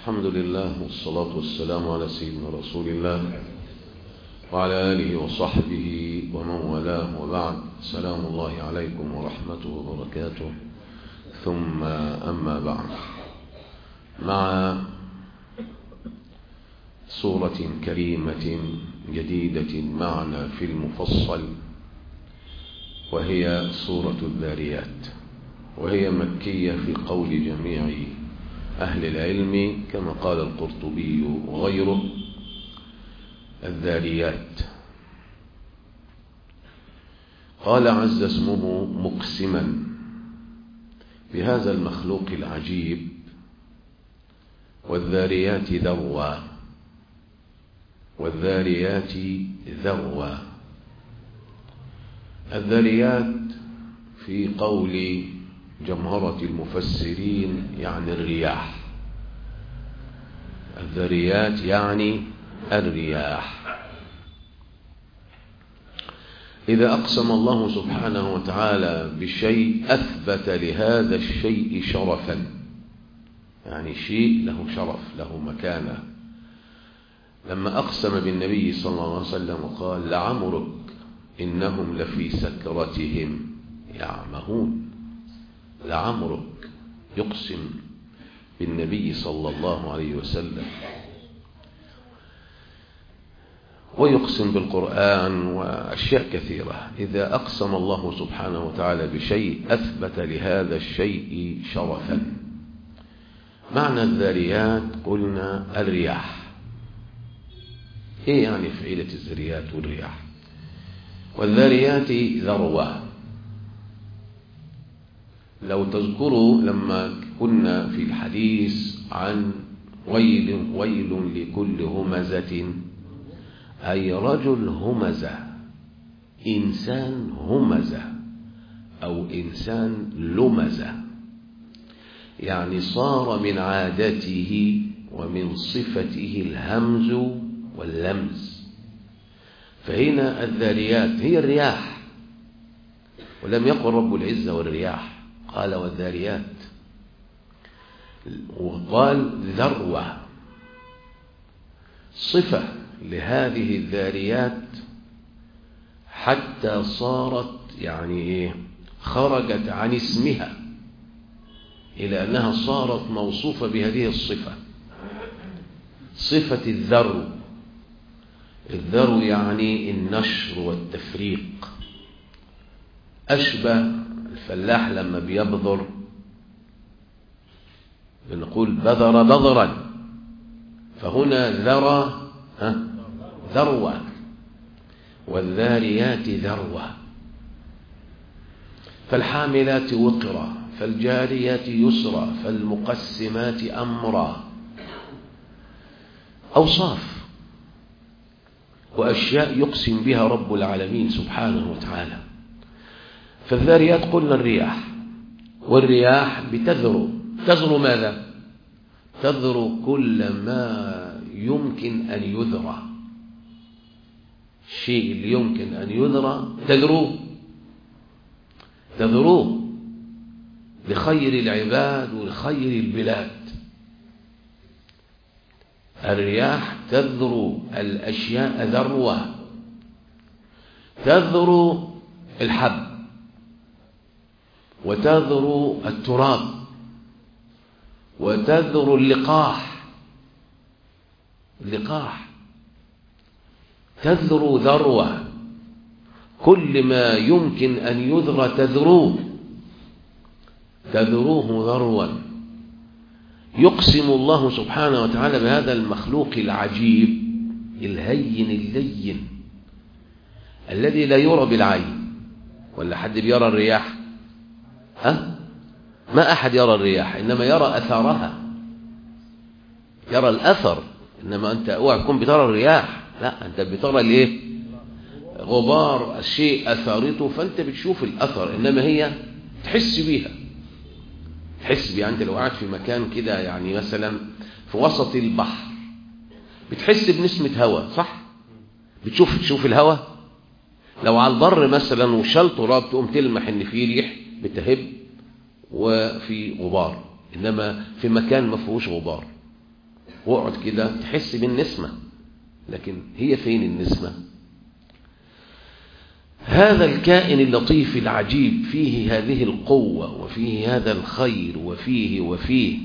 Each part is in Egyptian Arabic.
الحمد لله والصلاة والسلام على سيدنا رسول الله وعلى آله وصحبه ومن والاه وبعد سلام الله عليكم ورحمته وبركاته ثم أما بعد مع سورة كريمة جديدة معنا في المفصل وهي سورة الذاريات وهي مكية في قول جميع أهل العلم كما قال القرطبي وغيره الذاريات قال عز اسمه مقسما بهذا المخلوق العجيب والذاريات ذروا والذاريات ذروا الذاريات في قول جمهرة المفسرين يعني الرياح الذريات يعني الرياح إذا أقسم الله سبحانه وتعالى بشيء أثبت لهذا الشيء شرفا يعني شيء له شرف له مكانة لما أقسم بالنبي صلى الله عليه وسلم وقال لعمرك إنهم لفي سكرتهم يعمهون لعمرك يقسم بالنبي صلى الله عليه وسلم ويقسم بالقرآن وأشياء كثيرة إذا أقسم الله سبحانه وتعالى بشيء أثبت لهذا الشيء شرفا معنى الذاريات قلنا الرياح إيه يعني فعيلة الذريات والرياح والذاريات ذروة لو تذكروا لما كنا في الحديث عن ويل ويل لكل همزة أي رجل همزة إنسان همزة أو إنسان لمزة يعني صار من عادته ومن صفته الهمز واللمز فهنا الذاريات هي الرياح ولم يقل رب العزة والرياح قال والذاريات وقال ذروة صفة لهذه الذاريات حتى صارت يعني ايه خرجت عن اسمها إلى أنها صارت موصوفة بهذه الصفة صفة الذرو الذرو يعني النشر والتفريق أشبه الفلاح لما بيبذر بنقول بذر بذرا فهنا ذرى ذروة والذاريات ذروة فالحاملات وقرا فالجاريات يسرا فالمقسمات أمرا أوصاف وأشياء يقسم بها رب العالمين سبحانه وتعالى فالذاريات قلنا الرياح والرياح بتذرو تذرو ماذا تذرو كل ما يمكن أن يذرى الشيء اللي يمكن أن يذرى تذروه تذروه لخير العباد ولخير البلاد الرياح تذرو الأشياء ذروة تذرو الحب وتذرو التراب وتذرو اللقاح اللقاح تذرو ذروة كل ما يمكن أن يذرى تذروه تذروه ذروا يقسم الله سبحانه وتعالى بهذا المخلوق العجيب الهين اللين الذي لا يرى بالعين ولا حد بيرى الرياح ها ما أحد يرى الرياح إنما يرى أثرها يرى الأثر إنما أنت اوعى تكون بترى الرياح لا أنت بترى الإيه غبار الشيء أثارته فأنت بتشوف الأثر إنما هي تحس بيها تحس بيها أنت لو قاعد في مكان كده يعني مثلا في وسط البحر بتحس بنسمة هواء صح بتشوف تشوف الهواء لو على البر مثلا وشال تراب تقوم تلمح ان في ريح بتهب وفي غبار انما في مكان ما فيهوش غبار واقعد كده تحس بالنسمة لكن هي فين النسمة هذا الكائن اللطيف العجيب فيه هذه القوة وفيه هذا الخير وفيه وفيه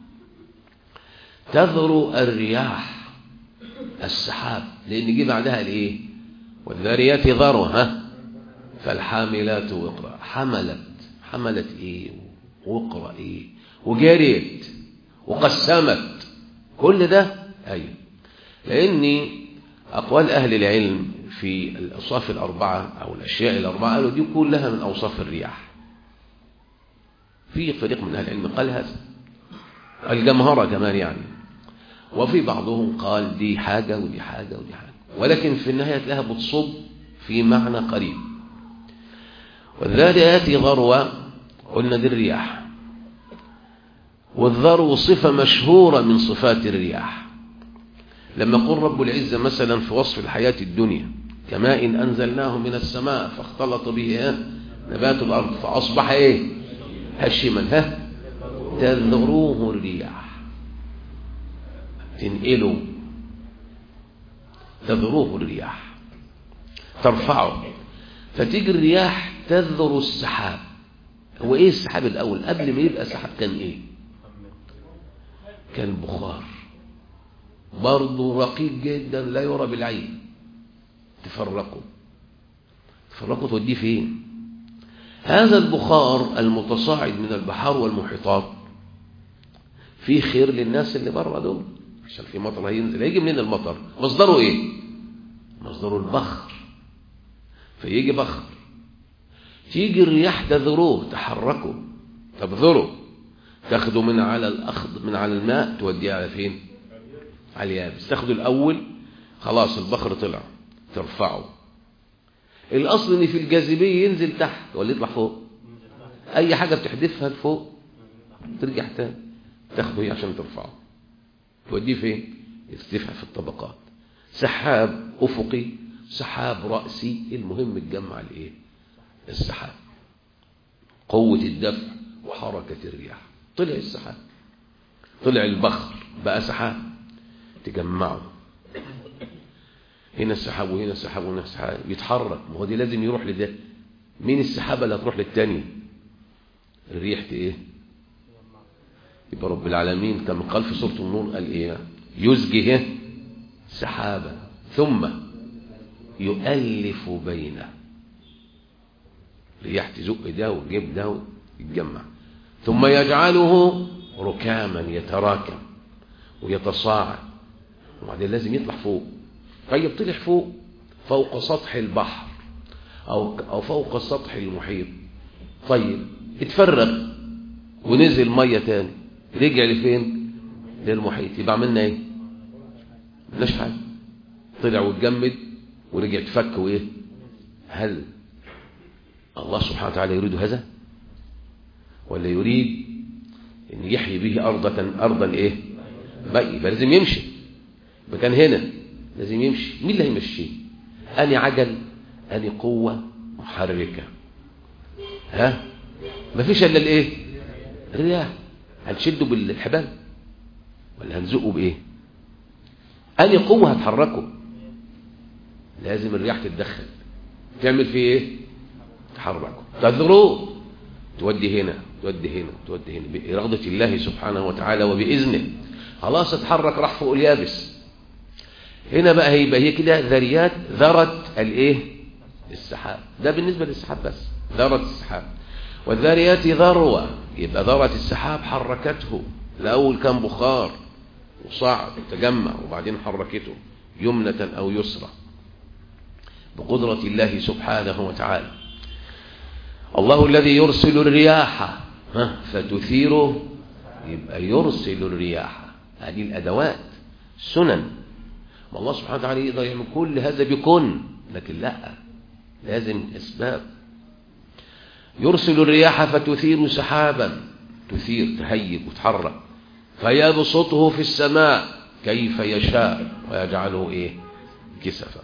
تذرو الرياح السحاب لأن جه بعدها الإيه والذاريات ذروة ها فالحاملات وقرا حملت حملت إيه وقرا إيه وجريت وقسمت كل ده أيوه لأن أقوال أهل العلم في الأوصاف الأربعة أو الأشياء الأربعة قالوا دي كلها من أوصاف الرياح في فريق من أهل العلم قال هذا الجمهرة كمان يعني وفي بعضهم قال دي حاجة ودي حاجة ودي حاجة ولكن في النهاية تلاقيها بتصب في معنى قريب والذاريات ذروة قلنا دي الرياح والذرو صفة مشهورة من صفات الرياح لما يقول رب العزة مثلا في وصف الحياة الدنيا كماء إن أنزلناه من السماء فاختلط به نبات الأرض فأصبح إيه هشما ها تذروه الرياح تنقله تذروه الرياح ترفعه فتيجي الرياح تذر السحاب هو ايه السحاب الاول قبل ما يبقى سحاب كان ايه كان بخار برضه رقيق جدا لا يرى بالعين تفرقوا تفرقوا توديه فين هذا البخار المتصاعد من البحار والمحيطات فيه خير للناس اللي بره دول عشان في مطر هينزل هيجي منين المطر مصدره ايه مصدره البخر فيجي بخر تيجي الرياح تذروه تحركه تبذره تاخده من على الأخض من على الماء توديه على فين على اليابس تاخده الأول خلاص البخر طلع ترفعه الأصل ان في الجاذبية ينزل تحت ولا يطلع فوق أي حاجة بتحدفها لفوق ترجع تاني تاخده هي عشان ترفعه توديه فين يرتفع في الطبقات سحاب أفقي سحاب رأسي المهم تجمع الايه السحاب قوة الدفع وحركة الرياح طلع السحاب طلع البخر بقى سحاب تجمعه هنا السحاب وهنا السحاب وهنا السحاب يتحرك ما هو دي لازم يروح لده مين السحابة اللي هتروح للتانية الريح ايه يبقى رب العالمين كما قال في سورة النور قال ايه يزجه سحابة ثم يؤلف بينه رياح تزق ده وتجيب ده ويتجمع ثم يجعله ركاما يتراكم ويتصاعد وبعدين لازم يطلع فوق طيب طلع فوق فوق سطح البحر أو, أو فوق سطح المحيط طيب اتفرغ ونزل مية تاني رجع لفين للمحيط يبقى عملنا ايه ملاش حاجة طلع واتجمد ورجع تفك وايه هل الله سبحانه وتعالى يريد هذا ولا يريد ان يحيي به أرضا أرضا ايه بقى يبقى لازم يمشي مكان هنا لازم يمشي مين اللي هيمشيه أني عجل أني قوة محركة ها مفيش إلا الإيه الرياح هنشده بالحبال ولا هنزقه بإيه أني قوة هتحركه لازم الرياح تتدخل تعمل فيه إيه تحركه تذروه تودي هنا تودي هنا تودي هنا بإرادة الله سبحانه وتعالى وبإذنه خلاص اتحرك راح فوق اليابس هنا بقى هيبقى هي كده ذريات ذرت الايه السحاب ده بالنسبة للسحاب بس ذرت السحاب والذريات ذروة يبقى ذرت السحاب حركته الأول كان بخار وصعد تجمع وبعدين حركته يمنة أو يسرى بقدرة الله سبحانه وتعالى الله الذي يرسل الرياح فتثيره يبقى يرسل الرياح هذه الأدوات سنن الله سبحانه وتعالى يقدر يعمل كل هذا بكن لكن لا لازم أسباب يرسل الرياح فتثير سحابا تثير تهيج وتحرك فيبسطه في السماء كيف يشاء ويجعله ايه كسفا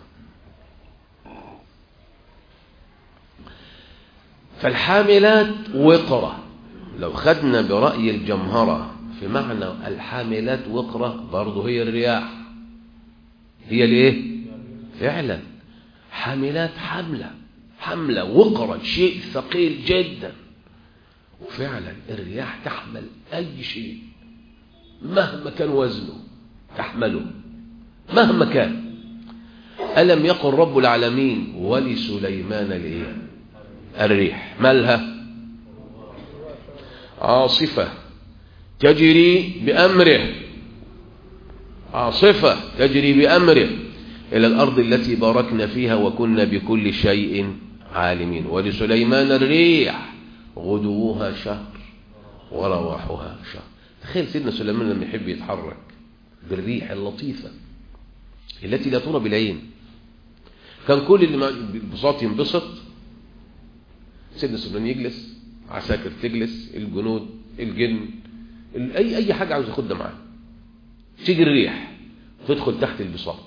فالحاملات وقرة لو خدنا برأي الجمهرة في معنى الحاملات وقرة برضه هي الرياح هي الايه فعلا حاملات حملة حملة وقرة شيء ثقيل جدا وفعلا الرياح تحمل أي شيء مهما كان وزنه تحمله مهما كان ألم يقل رب العالمين ولسليمان الايه الريح مالها عاصفة تجري بأمره عاصفة تجري بأمره إلى الأرض التي باركنا فيها وكنا بكل شيء عالمين ولسليمان الريح غدوها شهر ورواحها شهر تخيل سيدنا سليمان لما يحب يتحرك بالريح اللطيفة التي لا ترى بالعين كان كل اللي بالبساط ينبسط سيدنا سليمان يجلس عساكر تجلس الجنود الجن اي اي حاجه عاوز ياخدها معاه تيجي الريح تدخل تحت البساط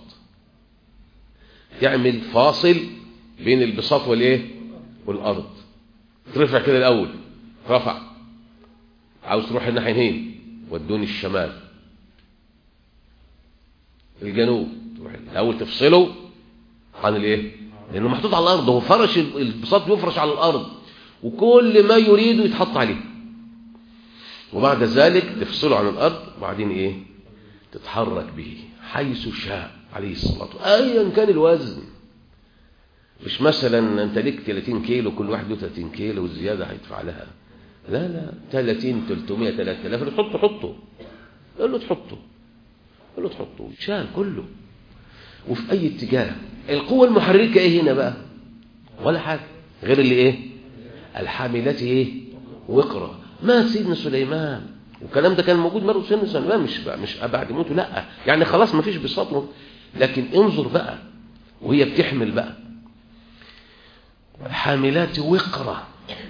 تعمل فاصل بين البساط والايه والارض ترفع كده الاول رفع عاوز تروح الناحيه يمين ودوني الشمال الجنوب تروح الاول تفصله عن الايه لانه محطوط على الارض هو فرش البساط يفرش على الارض وكل ما يريده يتحط عليه وبعد ذلك تفصله عن الارض وبعدين ايه تتحرك به حيث شاء عليه الصلاه والسلام ايا كان الوزن مش مثلا انت ليك 30 كيلو كل واحد له 30 كيلو والزياده هيدفع لها لا لا 30 300 3000 اللي تحطه حطه قال له تحطه قال له تحطه شال كله وفي اي اتجاه القوه المحركه ايه هنا بقى ولا حاجه غير اللي ايه الحاملات ايه وقرة ما سيدنا سليمان والكلام ده كان موجود مرة سيدنا سليمان مش بقى مش بعد موته لا يعني خلاص ما فيش بساط لكن انظر بقى وهي بتحمل بقى حاملات وقرة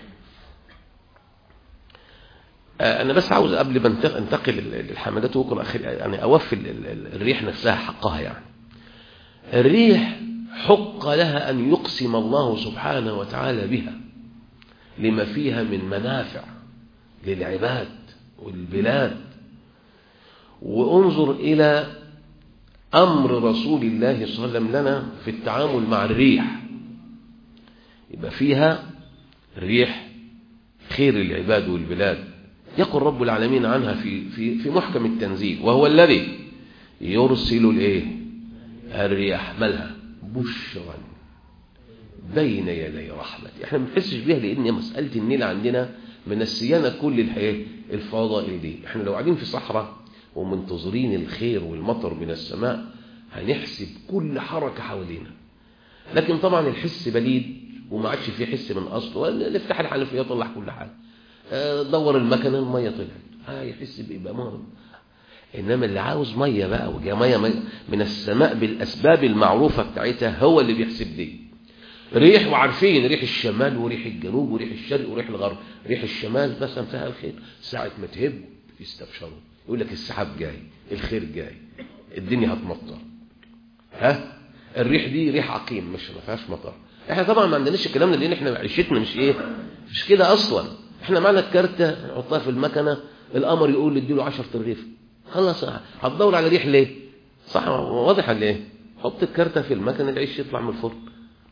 أنا بس عاوز قبل ما انتقل للحاملات وقرة يعني أوفي الريح نفسها حقها يعني الريح حق لها أن يقسم الله سبحانه وتعالى بها لما فيها من منافع للعباد والبلاد وانظر إلى أمر رسول الله صلى الله عليه وسلم لنا في التعامل مع الريح يبقى فيها الريح خير العباد والبلاد يقول رب العالمين عنها في في في محكم التنزيل وهو الذي يرسل الايه الرياح مالها بشرا بين يدي رحمته احنا ما بنحسش بيها لان مساله النيل عندنا من السيانه كل الحياه الفضائل دي احنا لو قاعدين في صحراء ومنتظرين الخير والمطر من السماء هنحسب كل حركه حوالينا لكن طبعا الحس بليد وما عادش فيه حس من اصله افتح الحنفيه طلع كل حاجه دور المكنه الميه طلعت اه يحس بإبامه انما اللي عاوز ميه بقى وجا ميه من السماء بالاسباب المعروفه بتاعتها هو اللي بيحسب دي ريح وعارفين ريح الشمال وريح الجنوب وريح الشرق وريح الغرب ريح الشمال مثلا فيها الخير ساعة ما تهب يستبشروا يقول لك السحاب جاي الخير جاي الدنيا هتمطر ها الريح دي ريح عقيم مش ما فيهاش مطر احنا طبعا ما عندناش الكلام ده لان احنا عيشتنا مش ايه مش كده اصلا احنا معنا الكارتة نحطها في المكنه القمر يقول اديله 10 ترغيف خلاص هتدور على ريح ليه صح واضح ولا ايه حط الكارتة في المكنه العيش يطلع من الفرن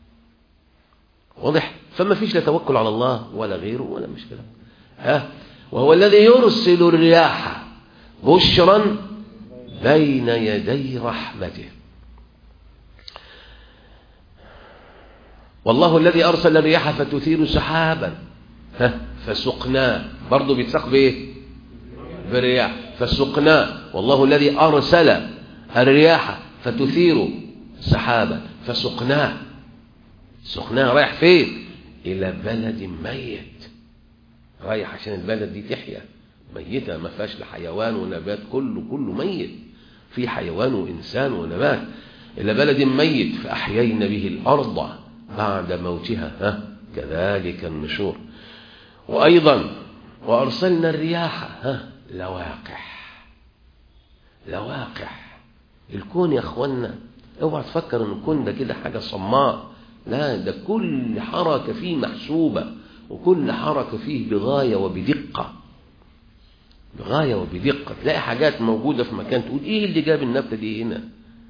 واضح فما فيش لا توكل على الله ولا غيره ولا مشكلة ها وهو الذي يرسل الرياح بشرا بين يدي رحمته والله الذي أرسل الرياح فتثير سحابا ها فسقناه برضه بيتساق بايه بالرياح فسقناه والله الذي أرسل الرياح فتثير سحابا فسقناه سقناه رايح فين الى بلد ميت رايح عشان البلد دي تحيا ميتة ما فيهاش لحيوان ونبات كله كله ميت في حيوان وإنسان ونبات إلى بلد ميت فأحيينا به الأرض بعد موتها ها كذلك النشور وأيضا وأرسلنا الرياح ها لواقح لواقح الكون يا أخوانا اوعى تفكر ان الكون ده كده حاجة صماء لا ده كل حركة فيه محسوبة وكل حركة فيه بغاية وبدقة بغاية وبدقة تلاقي حاجات موجودة في مكان تقول ايه اللي جاب النبتة دي هنا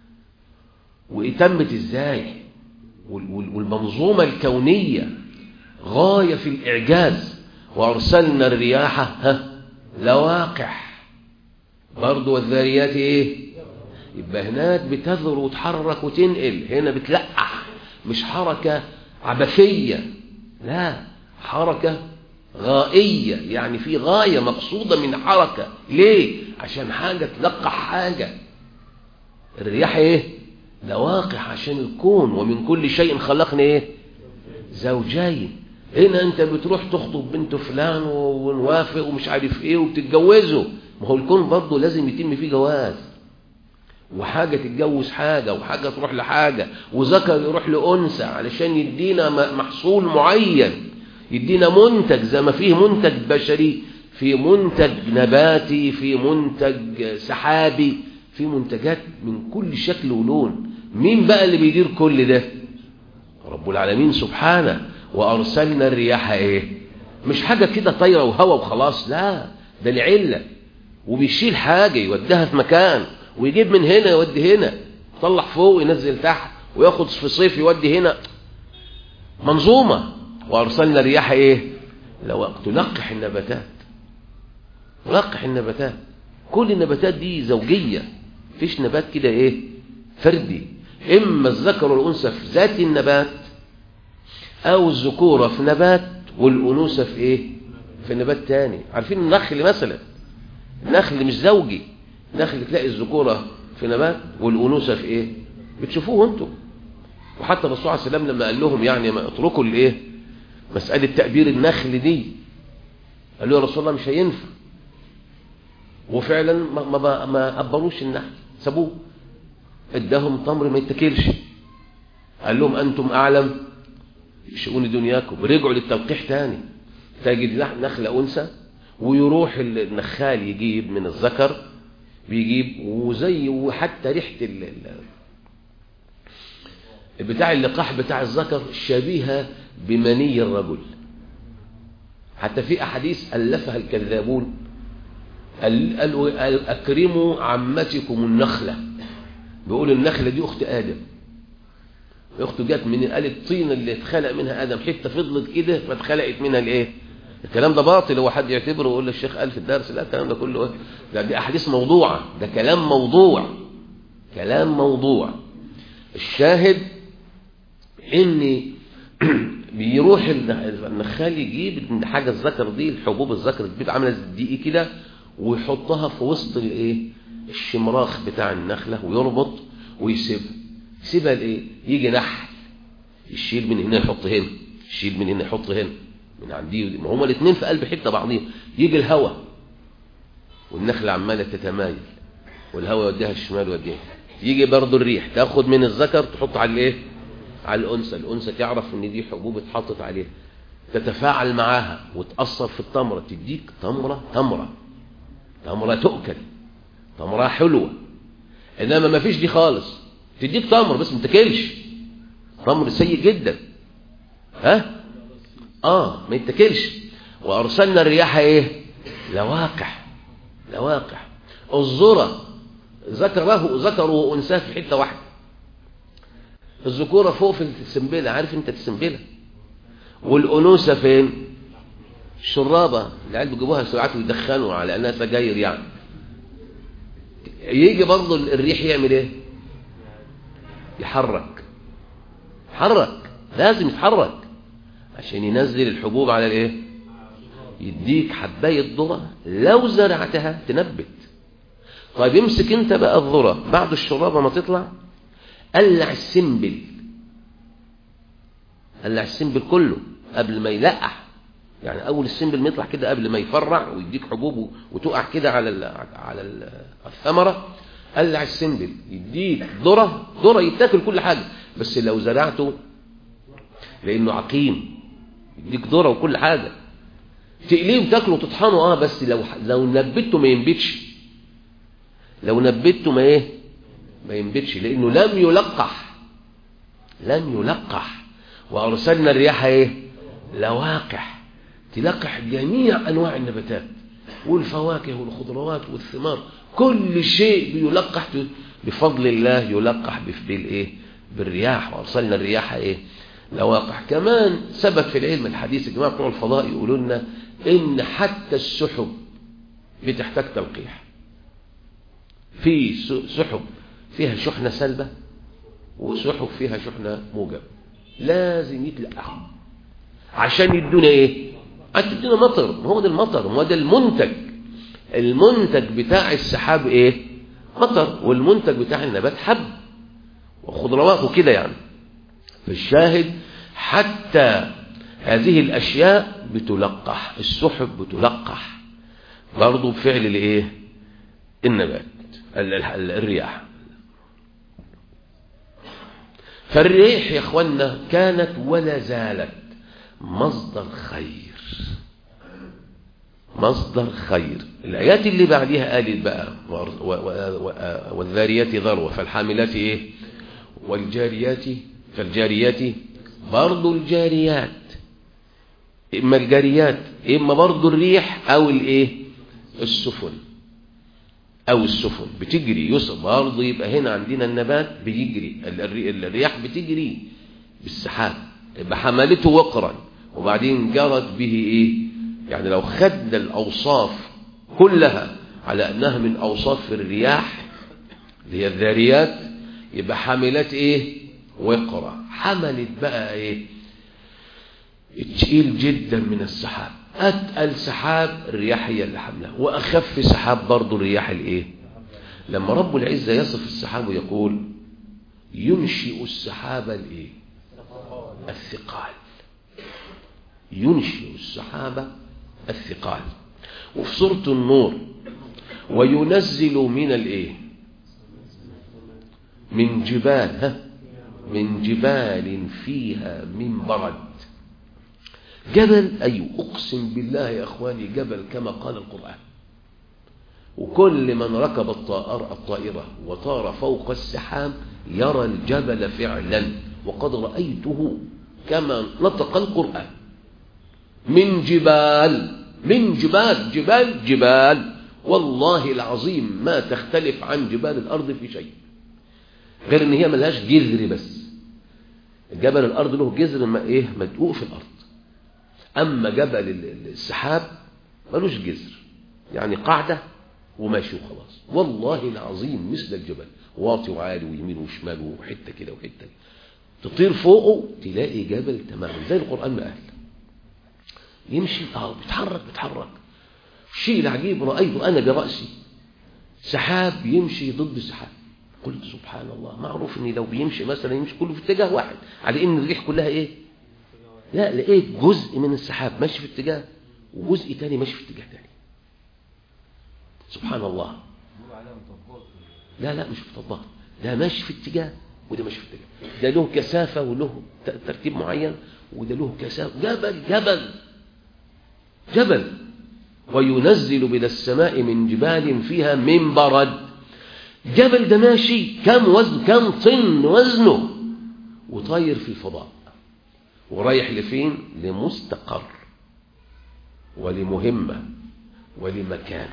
وتمت ازاي والمنظومة الكونية غاية في الإعجاز وأرسلنا الرياح ها لواقح برضو والذاريات ايه يبقى هناك بتذر وتحرك وتنقل هنا بتلقح مش حركة عبثية لا حركة غائية يعني في غاية مقصودة من حركة ليه عشان حاجة تلقح حاجة الرياح ايه لواقح عشان الكون ومن كل شيء خلقنا ايه زوجين هنا انت بتروح تخطب بنت فلان ونوافق ومش عارف ايه وبتتجوزه ما هو الكون برضه لازم يتم فيه جواز وحاجة تتجوز حاجة وحاجة تروح لحاجة وذكر يروح لأنثى علشان يدينا محصول معين يدينا منتج زي ما فيه منتج بشري في منتج نباتي في منتج سحابي في منتجات من كل شكل ولون مين بقى اللي بيدير كل ده رب العالمين سبحانه وأرسلنا الرياح ايه مش حاجة كده طايرة وهوا وخلاص لا ده العلة وبيشيل حاجة يوديها في مكان ويجيب من هنا يودي هنا يطلع فوق وينزل تحت وياخد في صيف يودي هنا منظومة وأرسلنا الرياح ايه لو تلقح النباتات تلقح النباتات كل النباتات دي زوجية فيش نبات كده ايه فردي اما الذكر والانثى في ذات النبات او الذكورة في نبات والانوثة في ايه في نبات تاني عارفين النخل مثلا النخل مش زوجي النخل تلاقي الذكورة في نبات والانوثة في ايه بتشوفوه انتم وحتى الرسول عليه السلام لما قال لهم يعني ما اتركوا الايه مسألة تأبير النخل دي قال له يا رسول الله مش هينفع وفعلا ما ما ما أبروش النخل سابوه اداهم تمر ما يتاكلش قال لهم أنتم أعلم شؤون دنياكم رجعوا للتلقيح تاني تجد نخلة أنثى ويروح النخال يجيب من الذكر بيجيب وزي وحتى ريحة ال بتاع اللقاح بتاع الذكر شبيهة بمني الرجل حتى في أحاديث ألفها الكذابون قالوا أكرموا عمتكم النخلة بيقول النخلة دي أخت آدم أخته جت من قال الطين اللي اتخلق منها آدم حتة فضلت كده فاتخلقت منها الإيه الكلام ده باطل هو حد يعتبره ويقول للشيخ قال في الدرس لا الكلام ده كله ده دي أحاديث موضوعة ده كلام موضوع كلام موضوع الشاهد ان بيروح النخال يجيب من حاجه الذكر دي الحبوب الذكر بتبقى عامله زي الدقيق كده ويحطها في وسط الايه الشمراخ بتاع النخله ويربط ويسيبها يسيبها لايه يجي نحل يشيل من هنا يحط هنا يشيل من هنا يحط هنا من عندي ما هما الاثنين في قلب حته بعضيهم يجي الهواء والنخله عماله تتمايل والهواء يوديها الشمال ويوديها يجي برضه الريح تاخد من الذكر تحط على الايه على الأنثى الأنثى تعرف ان دي حبوب اتحطت عليها تتفاعل معاها وتأثر في التمرة تديك تمرة تمرة تمرة تؤكل تمرة حلوة إنما ما فيش دي خالص تديك تمر بس ما تاكلش تمر سيء جدا ها اه ما يتاكلش وأرسلنا الرياح ايه لواقح لواقح الذرة ذكره ذكر وأنثاه في حتة واحدة الذكورة فوق في السنبلة عارف انت السنبلة والأنوثة فين الشرابة العيال بيجيبوها ساعات ويدخنوا على انها سجاير يعني يجي برضه الريح يعمل ايه يحرك يحرك لازم يتحرك عشان ينزل الحبوب على الايه يديك حباية ذرة لو زرعتها تنبت طيب امسك انت بقى الذرة بعد الشرابة ما تطلع قلع السنبل قلع السنبل كله قبل ما يلقح يعني اول السنبل ما يطلع كده قبل ما يفرع ويديك حبوب وتقع كده على ال على ال الثمره قلع السنبل يديك ذره ذره يتاكل كل حاجه بس لو زرعته لانه عقيم يديك ذره وكل حاجه تقليه وتاكله وتطحنه اه بس لو لو نبته ما ينبتش لو نبته ما ايه ما ينبتش لانه لم يلقح لم يلقح وارسلنا الرياح ايه لواقح تلقح جميع انواع النباتات والفواكه والخضروات والثمار كل شيء بيلقح بفضل الله يلقح بالايه بالرياح وارسلنا الرياح ايه لواقح كمان ثبت في العلم الحديث الجماعه بتوع الفضاء يقولوا لنا ان حتى السحب بتحتاج تلقيح في سحب فيها شحنه سلبه وسحب فيها شحنه موجبه لازم يتلقحوا عشان يدونا ايه عشان يدونا مطر ما هو ده المطر ما هو ده المنتج المنتج بتاع السحاب ايه مطر والمنتج بتاع النبات حب وخضروات وكده يعني فالشاهد حتى هذه الاشياء بتلقح السحب بتلقح برضه بفعل الايه النبات الرياح فالريح يا اخوانا كانت ولا زالت مصدر خير مصدر خير الآيات اللي بعديها قالت بقى والذاريات ذروة فالحاملات ايه والجاريات فالجاريات برضو الجاريات اما الجاريات اما برضو الريح او الايه السفن او السفن بتجري يوسف برضو يبقى هنا عندنا النبات بيجري الرياح بتجري بالسحاب يبقى حملته وقرا وبعدين جرت به ايه يعني لو خدنا الأوصاف كلها على أنها من أوصاف الرياح اللي هي الذاريات يبقى حملت إيه وقرة حملت بقى إيه تقيل جدا من السحاب أتقل سحاب الرياح هي اللي حملها وأخف سحاب برضو الرياح الإيه لما رب العزة يصف السحاب ويقول ينشئ السحاب الإيه الثقال ينشئ السحاب الثقال وفي سورة النور وينزل من الايه من جبال ها من جبال فيها من برد جبل أي أقسم بالله يا أخواني جبل كما قال القرآن وكل من ركب الطائرة, الطائرة وطار فوق السحاب يرى الجبل فعلا وقد رأيته كما نطق القرآن من جبال من جبال جبال جبال والله العظيم ما تختلف عن جبال الأرض في شيء غير ان هي ملهاش جذر بس جبل الأرض له جذر ما ايه مدقوق في الأرض أما جبل السحاب ملوش جذر يعني قاعدة وماشي وخلاص والله العظيم مثل الجبل واطي وعالي ويمين وشمال وحتة كده وحتة تطير فوقه تلاقي جبل تماما زي القرآن ما قال يمشي اه بيتحرك بيتحرك الشيء العجيب رأيته أنا برأسي سحاب يمشي ضد سحاب قلت سبحان الله معروف ان لو بيمشي مثلا يمشي كله في اتجاه واحد على ان الريح كلها ايه لا لقيت جزء من السحاب ماشي في اتجاه وجزء تاني ماشي في اتجاه تاني سبحان الله لا لا مش مطبقات ده ماشي في اتجاه وده ماشي في اتجاه ده له كثافة وله ترتيب معين وده له كثافة جبل جبل جبل وينزل من السماء من جبال فيها من برد جبل ده ماشي كم وزن كم طن وزنه وطاير في الفضاء ورايح لفين لمستقر ولمهمة ولمكان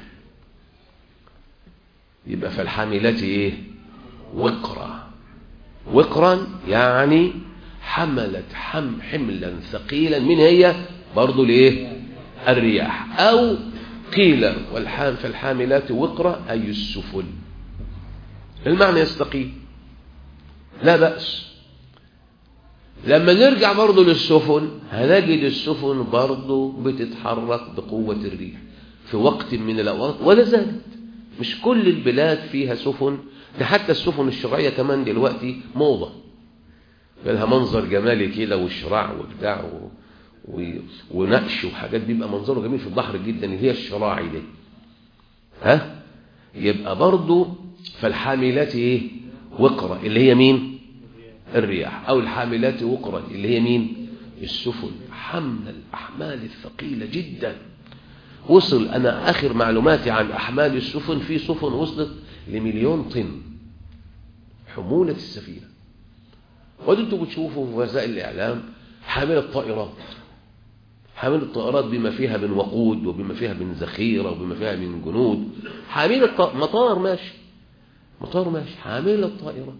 يبقى فالحاملات ايه وقرا وقرا يعني حملت حم حملا ثقيلا من هي برضو ليه الرياح او قيل والحام فالحاملات وقرا اي السفن المعنى يستقيم لا بأس لما نرجع برضو للسفن هنجد السفن برضو بتتحرك بقوة الريح في وقت من الأوقات ولا زالت مش كل البلاد فيها سفن ده حتى السفن الشرعية كمان دلوقتي موضة لها منظر جمالي كده وشراع وبتاع و... و... ونقش وحاجات بيبقى منظره جميل في البحر جدا اللي هي الشراعي دي ها يبقى برضو فالحاملات ايه وقرة اللي هي مين الرياح او الحاملات وقرة اللي هي مين السفن حمل الاحمال الثقيلة جدا وصل انا اخر معلوماتي عن احمال السفن في سفن وصلت لمليون طن حمولة السفينة وانتوا بتشوفوا في وسائل الاعلام حاملة طائرات حامل الطائرات بما فيها من وقود وبما فيها من ذخيرة وبما فيها من جنود حامل الط... مطار ماشي مطار ماشي حامل الطائرات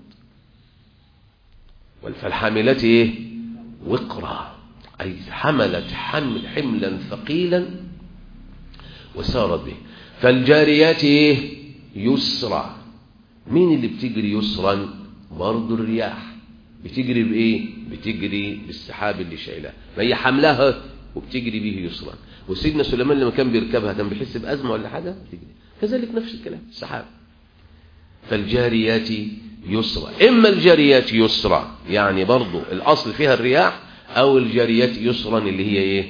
فالحاملات ايه وقرا اي حملت حمل حملا ثقيلا وسارت به فالجاريات ايه يسرا مين اللي بتجري يسرا برضه الرياح بتجري بايه بتجري بالسحاب اللي شايلها ما هي حملها وبتجري به يسرا وسيدنا سليمان لما كان بيركبها كان بيحس بأزمة ولا حاجة بتجري كذلك نفس الكلام السحاب فالجاريات يسرا إما الجاريات يسرا يعني برضو الأصل فيها الرياح أو الجاريات يسرا اللي هي إيه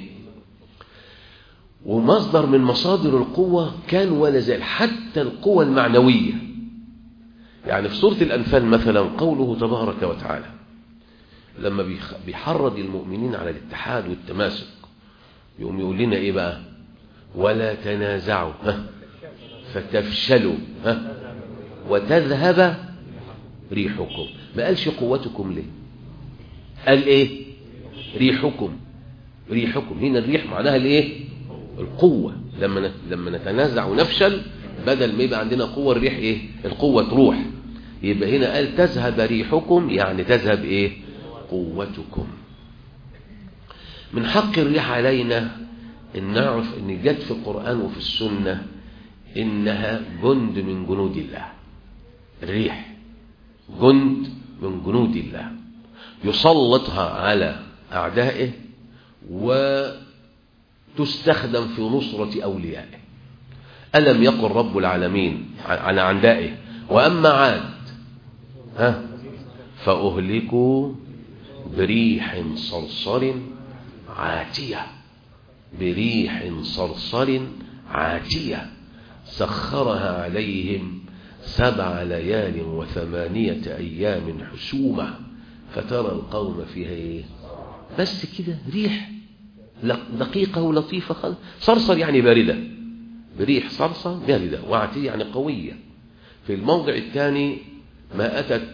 ومصدر من مصادر القوة كان ولا زال حتى القوة المعنوية يعني في سورة الأنفال مثلا قوله تبارك وتعالى لما بيحرض المؤمنين على الاتحاد والتماسك يقوم يقول لنا ايه بقى ولا تنازعوا ها فتفشلوا ها وتذهب ريحكم ما قالش قوتكم ليه قال ايه ريحكم ريحكم هنا الريح معناها الايه القوة لما لما نتنازع ونفشل بدل ما يبقى عندنا قوة الريح ايه القوة تروح يبقى هنا قال تذهب ريحكم يعني تذهب ايه قوتكم من حق الريح علينا ان نعرف ان جت في القرآن وفي السنة انها جند من جنود الله الريح جند من جنود الله يسلطها على اعدائه وتستخدم في نصرة اوليائه ألم يقل رب العالمين على أعدائه وأما عاد ها فأهلكوا بريح صرصر عاتية بريح صرصر عاتية سخرها عليهم سبع ليال وثمانية أيام حسومة فترى القوم فيها إيه بس كده ريح دقيقة ولطيفة خالص صرصر يعني باردة بريح صرصر باردة وعاتية يعني قوية في الموضع الثاني ما أتت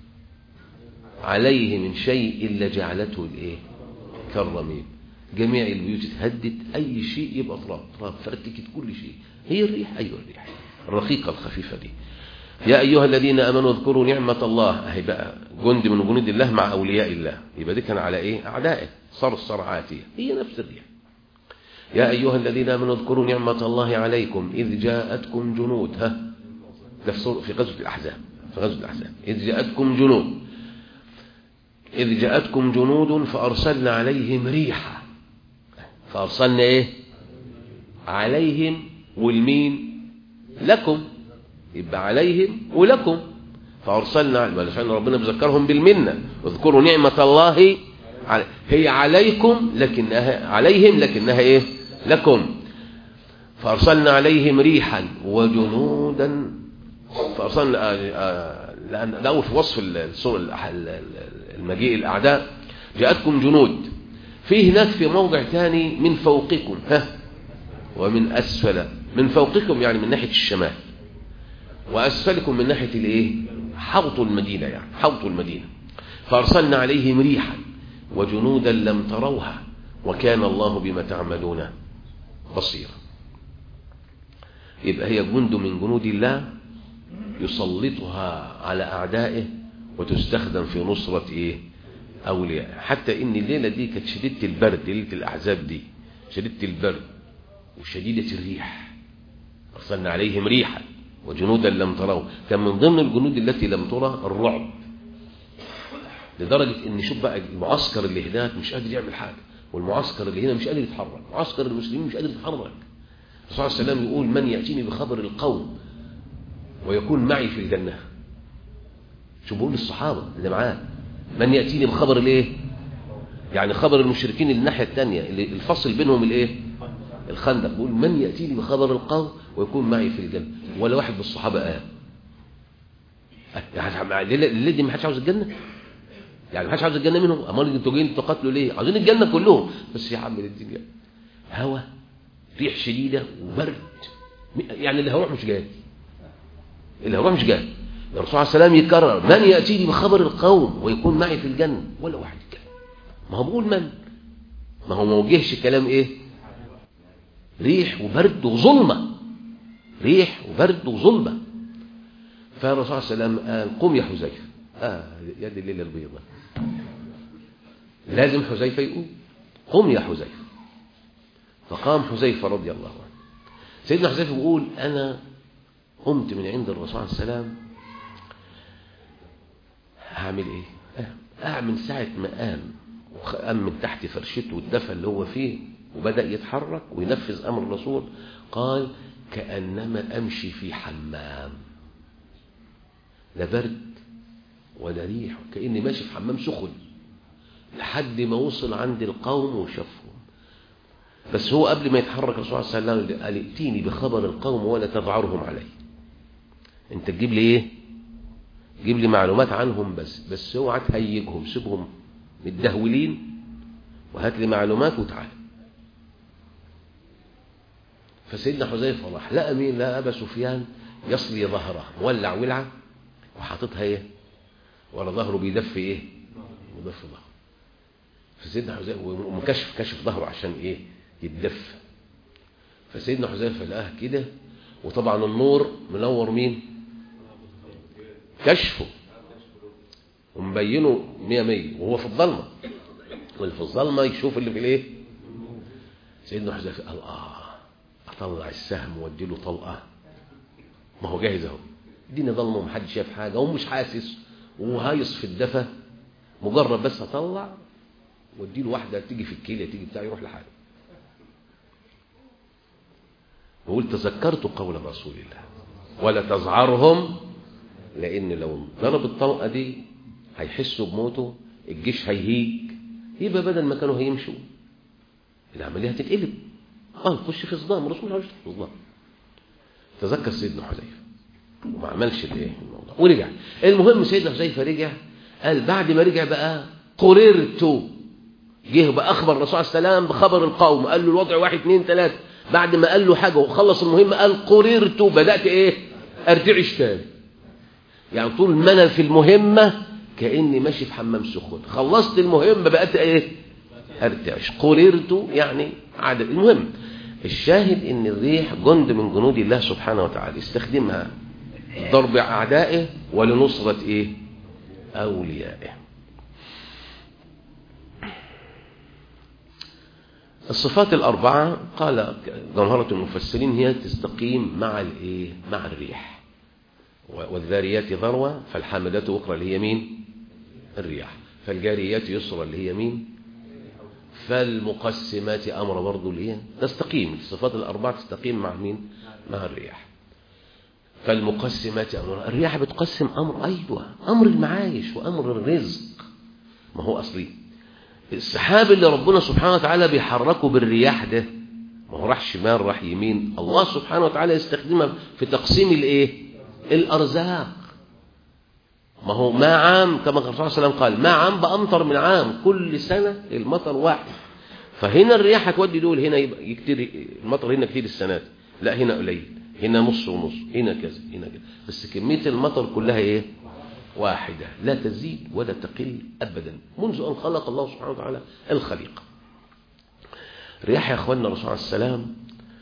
عليه من شيء إلا جعلته الإيه كالرميم جميع البيوت اتهدت أي شيء يبقى تراب تراب فرتكت كل شيء هي الريح أيوة الريح الرقيقة الخفيفة دي يا أيها الذين أمنوا اذكروا نعمة الله أهي بقى جند من جنود الله مع أولياء الله يبقى دي كان على إيه أعدائه صرصر عاتية هي نفس الريح يا أيها الذين آمنوا اذكروا نعمة الله عليكم إذ جاءتكم جنود ها ده في غزوة الأحزاب في غزوة الأحزاب إذ جاءتكم جنود إذ جاءتكم جنود فأرسلنا عليهم ريحا فأرسلنا إيه عليهم والمين لكم يبقى عليهم ولكم فأرسلنا علشان ربنا بذكرهم بالمنة اذكروا نعمة الله هي عليكم لكنها عليهم لكنها إيه لكم فأرسلنا عليهم ريحا وجنودا فأرسلنا لأن ده في وصف الصور المجيء الأعداء جاءتكم جنود في هناك في موضع ثاني من فوقكم ها ومن أسفل من فوقكم يعني من ناحية الشمال وأسفلكم من ناحية الايه حوط المدينة يعني حوط المدينة فأرسلنا عليهم ريحا وجنودا لم تروها وكان الله بما تعملون بصيرا يبقى هي جند من جنود الله يسلطها على أعدائه وتستخدم في نصرة إيه أولياء حتى إن الليلة دي كانت شديدة البرد ليلة الأحزاب دي شديدة البرد وشديدة الريح أرسلنا عليهم ريحا وجنودا لم تروا كان من ضمن الجنود التي لم ترى الرعب لدرجة إن شوف بقى المعسكر اللي هناك مش قادر يعمل حاجة والمعسكر اللي هنا مش قادر يتحرك معسكر المسلمين مش قادر يتحرك الرسول صلى الله عليه وسلم يقول من يأتيني بخبر القوم ويكون معي في الجنة شو بقول للصحابة اللي معاه من يأتيني بخبر الايه يعني خبر المشركين الناحية الثانية اللي الفصل بينهم الايه الخندق بقول من يأتيني بخبر القوم ويكون معي في الجنة ولا واحد من الصحابة قال يعني الليل دي ما حدش عاوز الجنة يعني ما حدش عاوز الجنة منهم امال انتوا جايين تقاتلوا ليه عاوزين الجنة كلهم بس يا عم الدنيا هوا ريح شديدة وبرد يعني اللي هروح مش جاي اللي هروح مش جاي الرسول عليه السلام يكرر من يأتيني بخبر القوم ويكون معي في الجنة ولا واحد يتكلم ما هو بقول من ما هو ما وجهش كلام ايه ريح وبرد وظلمة ريح وبرد وظلمة فالرسول صلى الله عليه وسلم قال قم يا حذيفة آه يد الليلة البيضاء لازم حذيفة يقوم قم يا حذيفة فقام حذيفة رضي الله عنه سيدنا حذيفة بيقول أنا قمت من عند الرسول عليه السلام هعمل ايه قام من ساعة ما قام وقام من تحت فرشته والدفى اللي هو فيه وبدأ يتحرك وينفذ أمر الرسول قال كأنما أمشي في حمام لا برد ولا ريح كأني ماشي في حمام سخن لحد ما وصل عند القوم وشافهم بس هو قبل ما يتحرك الرسول صلى الله عليه وسلم قال ائتيني بخبر القوم ولا تذعرهم علي انت تجيب لي ايه جيب لي معلومات عنهم بس بس اوعى تهيجهم سيبهم متدهولين وهات لي معلومات وتعالى فسيدنا حذيفه راح لقى مين لقى ابا سفيان يصلي ظهره مولع ولعه وحاططها ايه ورا ظهره بيدفي ايه بيدفي ظهره فسيدنا حذيفه ومكشف كشف ظهره عشان ايه يتدفى فسيدنا حذيفه لقاه كده وطبعا النور منور مين كشفه ومبينه مية مية وهو في الظلمة واللي في الظلمة يشوف اللي في الايه سيدنا حذيفه قال اه اطلع السهم وادي له طلقه ما هو جاهز اهو الدنيا ظلمه ومحدش شايف حاجه ومش حاسس وهايص في الدفا مجرد بس اطلع وادي له واحده تيجي في الكليه تيجي بتاع يروح لحاله وقول تذكرت قول رسول الله ولا تزعرهم لان لو ضرب الطلقه دي هيحسوا بموته الجيش هيهيج يبقى بدل ما كانوا هيمشوا العمليه هتتقلب اه خش في صدام الرسول عايش في صدام تذكر سيدنا حذيفه وما عملش الايه الموضوع ورجع المهم سيدنا حذيفه رجع قال بعد ما رجع بقى قررت جه بقى اخبر الرسول عليه السلام بخبر القوم قال له الوضع واحد اثنين ثلاثه بعد ما قال له حاجه وخلص المهمه قال قررت بدات ايه ارتعش تاني يعني طول ما انا في المهمه كاني ماشي في حمام سخن خلصت المهمه بقت ايه ارتعش قررت يعني عدد المهم الشاهد ان الريح جند من جنود الله سبحانه وتعالى يستخدمها ضرب اعدائه ولنصرة ايه اوليائه الصفات الأربعة قال جمهرة المفسرين هي تستقيم مع الايه مع الريح والذاريات ذروة فالحامدات وقرا اللي هي مين الرياح فالجاريات يسرى اللي هي مين فالمقسمات أمر برضو اللي هي تستقيم الصفات الأربعة تستقيم مع مين مع الرياح فالمقسمات أمر الرياح بتقسم أمر أيوة أمر المعايش وأمر الرزق ما هو أصلي السحاب اللي ربنا سبحانه وتعالى بيحركه بالرياح ده ما هو راح شمال راح يمين الله سبحانه وتعالى يستخدمها في تقسيم الايه الارزاق ما هو ما عام كما الرسول صلى الله عليه وسلم قال ما عام بأمطر من عام كل سنة المطر واحد فهنا الرياح هتودي دول هنا يبقى يكتر المطر هنا كتير السنة دي لا هنا قليل هنا نص ونص هنا كذا هنا كذا بس كمية المطر كلها ايه واحدة لا تزيد ولا تقل أبدا منذ أن خلق الله سبحانه وتعالى الخليقة الرياح يا أخواننا الرسول عليه السلام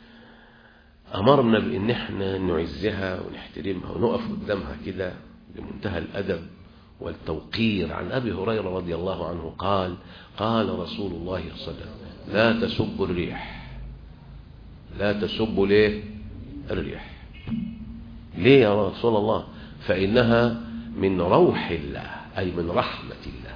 أمرنا بأن احنا نعزها ونحترمها ونقف قدامها كده بمنتهى الأدب والتوقير عن أبي هريرة رضي الله عنه قال قال رسول الله صلى الله عليه وسلم لا تسبوا الريح لا تسبوا ليه الريح ليه يا رسول الله فإنها من روح الله أي من رحمة الله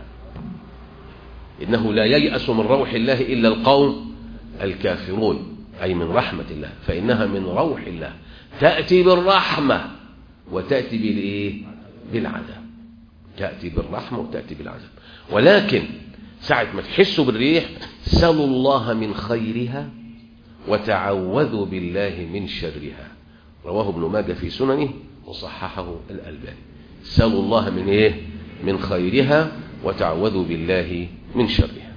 إنه لا ييأس من روح الله إلا القوم الكافرون أي من رحمة الله فإنها من روح الله تأتي بالرحمة وتأتي بالإيه بالعذاب تأتي بالرحمة وتأتي بالعذاب ولكن ساعة ما تحسوا بالريح سلوا الله من خيرها وتعوذوا بالله من شرها رواه ابن ماجه في سننه وصححه الألباني سلوا الله من ايه من خيرها وتعوذوا بالله من شرها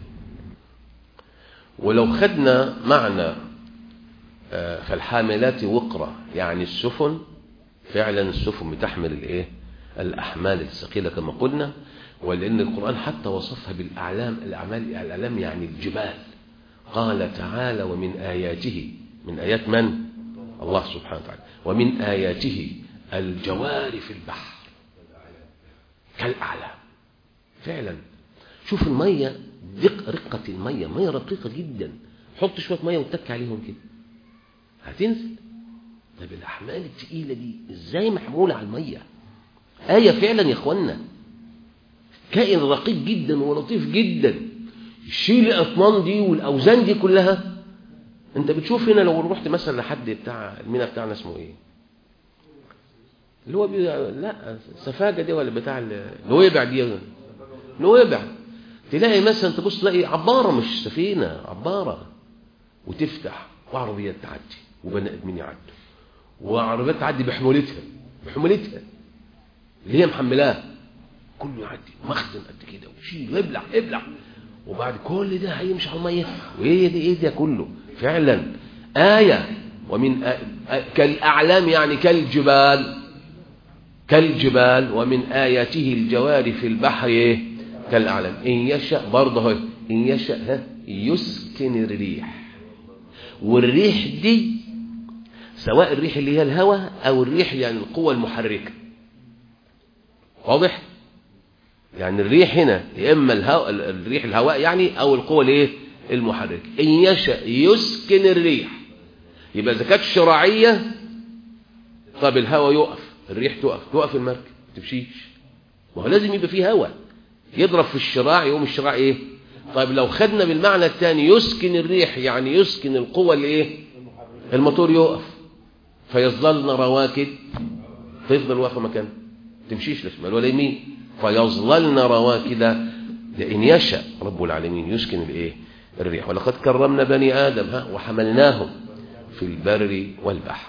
ولو خدنا معنى فالحاملات وقرة يعني السفن فعلا السفن بتحمل الايه الاحمال الثقيله كما قلنا ولان القران حتى وصفها بالاعلام الاعمال الاعلام يعني الجبال قال تعالى ومن آياته من آيات من؟ الله سبحانه وتعالى ومن آياته الجوار في البحر كالأعلام فعلا شوف المية دق رقة المية مية رقيقة جدا حط شوية مية واتك عليهم كده هتنزل طيب الأحمال التقيلة دي ازاي محمولة على المية آية فعلا يا اخوانا كائن رقيق جدا ولطيف جدا شيل الأطنان دي والأوزان دي كلها انت بتشوف هنا لو رحت مثلا لحد بتاع المينا بتاعنا اسمه ايه اللي هو بي... لا سفاجة دي ولا بتاع النويبع دي نويبع تلاقي مثلا تبص تلاقي عبارة مش سفينة عبارة وتفتح وعربيات تعدي وبني ادمين يعدوا وعربيات تعدي بحمولتها بحمولتها اللي هي محملاه كله يعدي مخزن قد كده وشيل ابلع ابلع وبعد كل ده هيمشي على الميه وايه دي ايه ده كله فعلا آية ومن آ... آ... كالأعلام يعني كالجبال كالجبال ومن آياته الجوار في البحر إيه؟ كالأعلام إن يشاء برضه إن يشاء ها يسكن الريح والريح دي سواء الريح اللي هي الهواء أو الريح يعني القوة المحركة واضح؟ يعني الريح هنا يا إما الهواء الريح الهواء يعني أو القوة الإيه؟ المحركة إن يشاء يسكن الريح يبقى إذا كانت شرعية طب الهواء يقف الريح تقف تقف المركب ما تمشيش ما هو لازم يبقى فيه هواء يضرب في الشراع يقوم الشراع ايه طيب لو خدنا بالمعنى الثاني يسكن الريح يعني يسكن القوة اللي ايه الموتور يقف فيظللن رواكد تفضل واقفه مكانها تمشيش لا شمال ولا يمين فيظللن رواكد لان يشاء رب العالمين يسكن الايه الريح ولقد كرمنا بني ادم ها وحملناهم في البر والبحر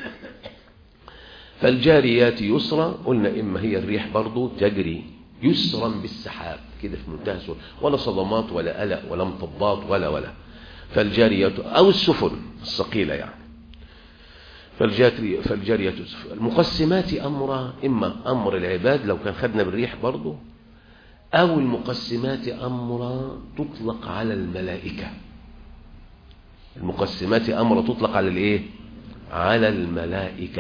فالجاريات يسرا قلنا إما هي الريح برضو تجري يسرا بالسحاب كده في منتهى السهولة ولا صدمات ولا قلق ولا مطبات ولا ولا فالجاريات أو السفن الثقيلة يعني فالجارية فالجارية المقسمات أمر إما أمر العباد لو كان خدنا بالريح برضو أو المقسمات أمر تطلق على الملائكة المقسمات أمر تطلق على الإيه على الملائكة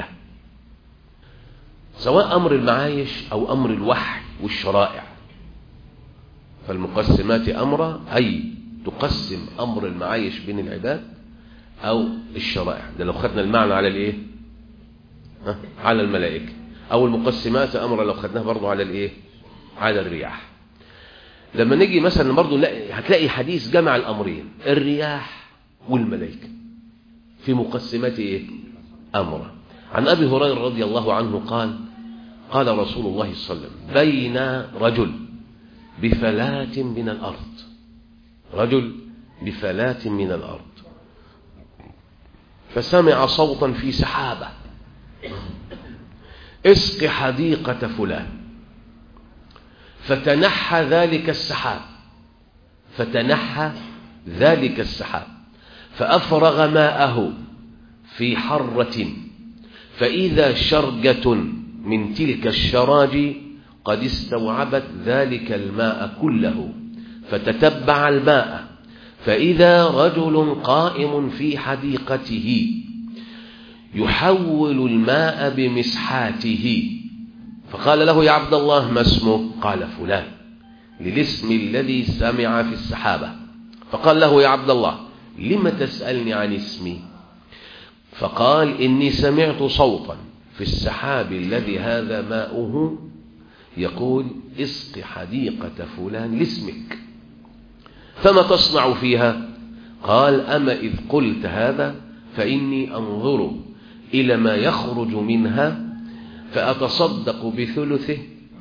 سواء أمر المعايش أو أمر الوحي والشرائع فالمقسمات أمر أي تقسم أمر المعايش بين العباد أو الشرائع ده لو خدنا المعنى على الإيه ها؟ على الملائكة أو المقسمات أمر لو خدناها برضو على الإيه على الرياح لما نيجي مثلا برضو هتلاقي حديث جمع الأمرين الرياح والملائكة في مقسمات إيه أمر عن أبي هريرة رضي الله عنه قال قال رسول الله صلى الله عليه وسلم بين رجل بفلاة من الأرض رجل بفلاة من الأرض فسمع صوتا في سحابة اسق حديقة فلان فتنحى ذلك السحاب فتنحى ذلك السحاب فأفرغ ماءه في حرة فإذا شرجة من تلك الشراج قد استوعبت ذلك الماء كله فتتبع الماء فإذا رجل قائم في حديقته يحول الماء بمسحاته فقال له يا عبد الله ما اسمك قال فلان للاسم الذي سمع في السحابة فقال له يا عبد الله لم تسألني عن اسمي فقال إني سمعت صوتا في السحاب الذي هذا ماؤه يقول اسق حديقة فلان لاسمك فما تصنع فيها قال أما إذ قلت هذا فإني أنظر إلى ما يخرج منها فأتصدق بثلثه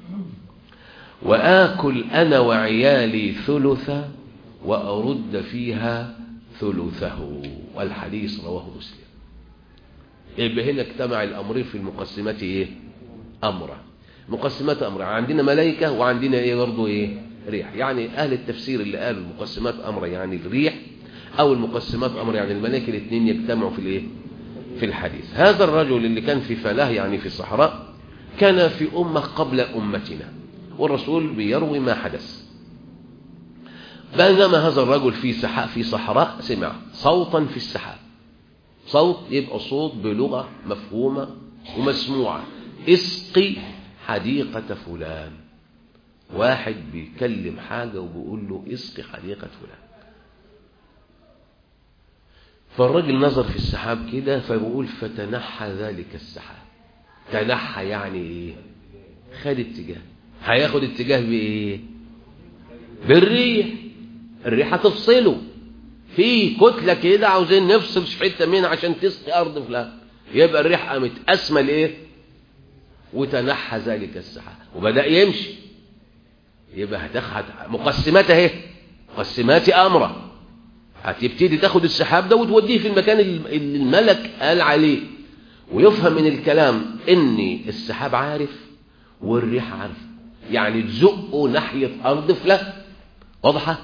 وآكل أنا وعيالي ثلثا وأرد فيها ثلثه والحديث رواه مسلم يبقى هنا اجتمع الأمرين في المقسمات إيه أمرا مقسمات أمرا عندنا ملائكة وعندنا إيه برضه إيه ريح يعني أهل التفسير اللي قالوا المقسمات أمرا يعني الريح أو المقسمات أمر يعني الملائكة الاثنين يجتمعوا في الإيه في الحديث هذا الرجل اللي كان في فلاه يعني في الصحراء كان في أمة قبل أمتنا والرسول بيروي ما حدث بينما هذا الرجل في سحاء في صحراء سمع صوتا في السحاب صوت يبقى صوت بلغة مفهومة ومسموعة اسقي حديقة فلان واحد بيكلم حاجة وبيقول له اسقي حديقة فلان فالراجل نظر في السحاب كده فبيقول فتنحى ذلك السحاب تنحى يعني ايه خد اتجاه هياخد اتجاه بايه بالريح الريح هتفصله في كتلة كده عاوزين نفصل حتة منها عشان تسقي أرض فلان يبقى الريح قامت أسمى إيه وتنحى ذلك السحاب وبدأ يمشي يبقى هتاخد مقسمات اهي مقسمات أمره هتبتدي تاخد السحاب ده وتوديه في المكان اللي الملك قال عليه ويفهم من الكلام ان السحاب عارف والريح عارف يعني تزقه ناحية أرض فلان واضحة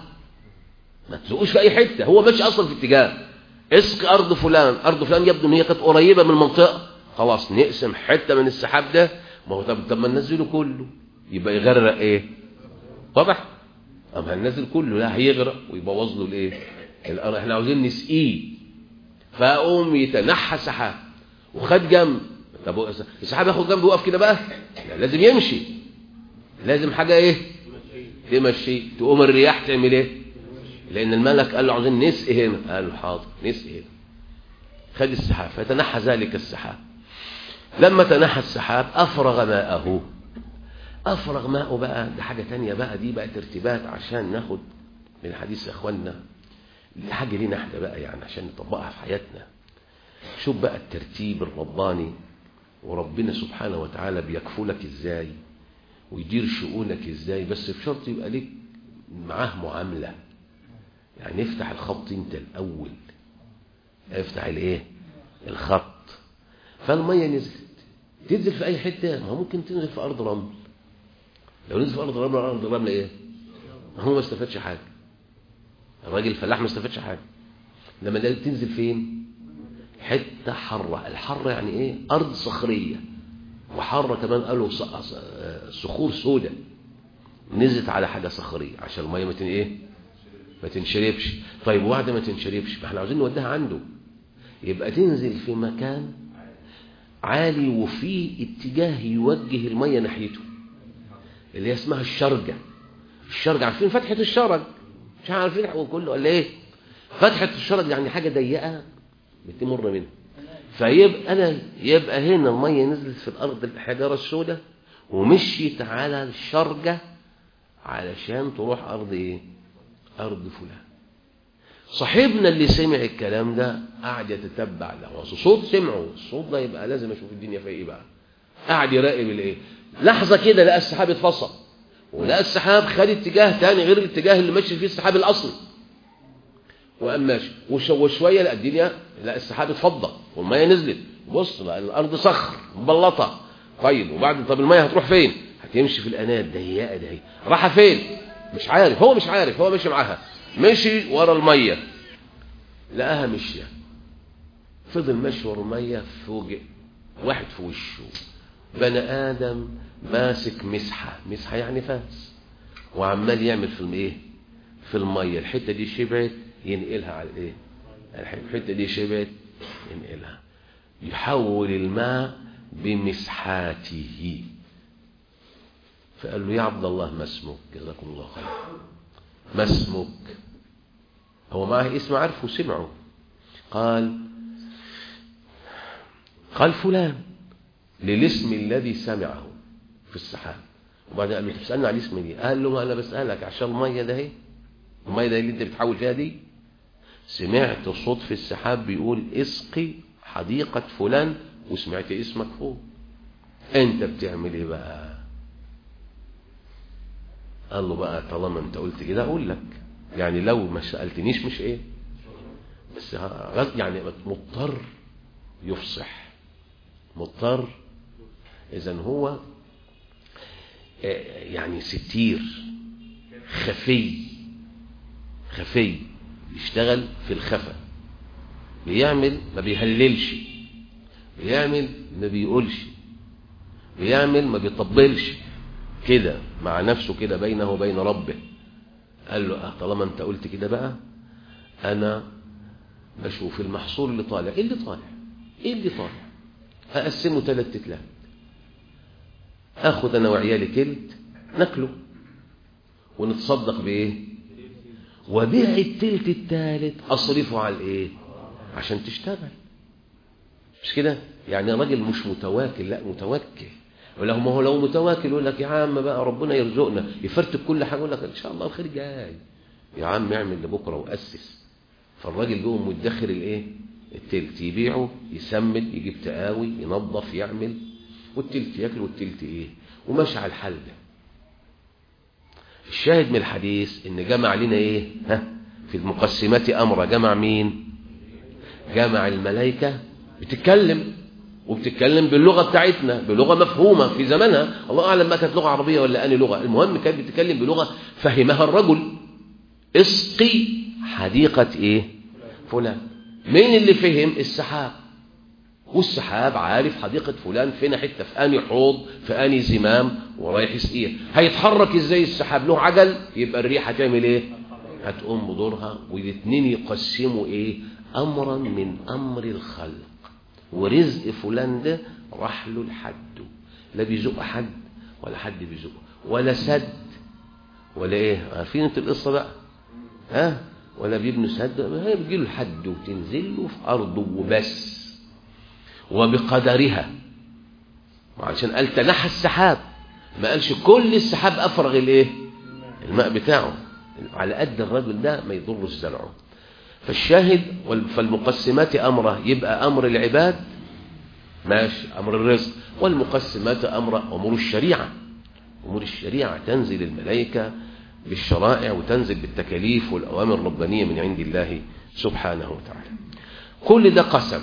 ما تزقوش في أي حتة هو ماشي أصلا في اتجاه اسق أرض فلان أرض فلان يبدو إن هي كانت قريبة من المنطقة خلاص نقسم حتة من السحاب ده ما هو طب, طب ما ننزله كله يبقى يغرق إيه واضح أما هننزل كله لا هيغرق ويبوظ له الإيه الأرض احنا عاوزين نسقيه فأقوم يتنحى سحاب وخد جنب طب السحاب ياخد جنب ويقف كده بقى لا لازم يمشي لازم حاجة ايه تمشي تقوم الرياح تعمل ايه لان الملك قال له عاوزين نسقي هنا قال له حاضر نسقي هنا خد السحاب فتنحى ذلك السحاب لما تنحى السحاب افرغ ماءه افرغ ماءه بقى ده حاجة تانية بقى دي بقى ترتيبات عشان ناخد من حديث اخواننا دي حاجة لينا احنا بقى يعني عشان نطبقها في حياتنا شوف بقى الترتيب الرباني وربنا سبحانه وتعالى بيكفلك ازاي ويدير شؤونك ازاي بس بشرط يبقى ليك معاه معاملة يعني افتح الخط انت الاول افتح الايه الخط فالمية نزلت تنزل في اي حتة ما هو ممكن تنزل في ارض رمل لو نزل في ارض رمل ارض رمل ايه هو ما استفادش حاجة الراجل الفلاح ما استفادش حاجة لما ده تنزل فين حتة حرة الحرة يعني ايه ارض صخرية وحرة كمان قالوا صخور سودة نزلت على حاجة صخرية عشان المية ما ايه ما تنشربش طيب واحدة ما تنشربش ما احنا عاوزين نوديها عنده يبقى تنزل في مكان عالي وفيه اتجاه يوجه المية ناحيته اللي هي اسمها الشرجة الشرجة عارفين فتحة الشرج مش عارفين كله ولا ايه فتحة الشرج يعني حاجة ضيقة بتمر منها فيبقى أنا يبقى هنا المية نزلت في الأرض الحجارة السوداء ومشيت على الشرجة علشان تروح أرض إيه أرض فلان صاحبنا اللي سمع الكلام ده قعد يتتبع له صوت سمعه الصوت ده يبقى لازم اشوف الدنيا فيها ايه بقى قعد يراقب الايه لحظه كده لقى السحاب اتفصل ولقى السحاب خد اتجاه تاني غير الاتجاه اللي ماشي فيه السحاب الاصلي وقام ماشي وشويه لقى الدنيا لا السحاب اتفضى والميه نزلت بص بقى الارض صخر مبلطه طيب وبعد طب الميه هتروح فين هتمشي في الانات ضيقه ده راح فين مش عارف هو مش عارف هو ماشي معاها مشي ورا الميه لقاها مشيه فضل ماشي ورا الميه فوجئ واحد في وشه بني ادم ماسك مسحه مسحه يعني فاس وعمال يعمل في الايه في الميه الحته دي شبعت ينقلها على الايه الحته دي شبعت ينقلها يحول الماء بمسحاته فقال له يا عبد الله ما اسمك جزاكم الله خير ما اسمك هو معه اسم عارفه سمعه قال قال فلان للاسم الذي سمعه في السحاب وبعدين قال له تسألني عن الاسم دي قال له ما أنا بسألك عشان المية ده اهي المية ده اللي انت بتحاول فيها دي سمعت صوت في السحاب بيقول اسقي حديقة فلان وسمعت اسمك فوق انت بتعمل ايه بقى قال له بقى طالما انت قلت كده اقول لك يعني لو ما سألتنيش مش ايه بس يعني مضطر يفصح مضطر اذا هو يعني ستير خفي خفي يشتغل في الخفا بيعمل ما بيهللش بيعمل ما بيقولش بيعمل ما بيطبلش كده مع نفسه كده بينه وبين ربه قال له اه طالما انت قلت كده بقى انا بشوف المحصول اللي طالع ايه اللي طالع ايه اللي طالع اقسمه ثلاث تلات اخد انا وعيالي تلت ناكله ونتصدق بايه وبيع التلت التالت اصرفه على الايه عشان تشتغل مش كده يعني راجل مش متواكل لا متوكل ولا ما هو لو متواكل يقول لك يا عم بقى ربنا يرزقنا يفرتك كل حاجه يقول لك ان شاء الله الخير جاي يا عم اعمل لبكره واسس فالراجل جوه مدخر الايه التلت يبيعه يسمد يجيب تقاوي ينظف يعمل والتلت ياكل والتلت ايه وماشي على الحال ده الشاهد من الحديث ان جمع لنا ايه ها في المقسمات امر جمع مين جمع الملائكه بتتكلم وبتتكلم باللغه بتاعتنا بلغه مفهومه في زمانها الله اعلم ما كانت لغه عربيه ولا اني لغه المهم كانت بتتكلم بلغه فهمها الرجل اسقي حديقه ايه فلان مين اللي فهم السحاب والسحاب عارف حديقة فلان فين حتة في اني حوض في اني زمام ورايح يسقيه هيتحرك ازاي السحاب له عجل يبقى الريح هتعمل ايه هتقوم بدورها والاثنين يقسموا ايه امرا من امر الخلق ورزق فلان ده راح له لحده لا بيزق حد ولا حد بيزقه ولا سد ولا ايه عارفين انتوا القصه بقى ها ولا بيبنوا سد هي بتجي له لحد وتنزل له في ارضه وبس وبقدرها وعشان قال تنحى السحاب ما قالش كل السحاب افرغ الايه الماء بتاعه على قد الرجل ده ما يضرش زرعه فالشاهد فالمقسمات امره يبقى امر العباد ماشي امر الرزق والمقسمات امر امور الشريعه امور الشريعه تنزل الملائكه بالشرائع وتنزل بالتكاليف والاوامر الربانيه من عند الله سبحانه وتعالى كل ده قسم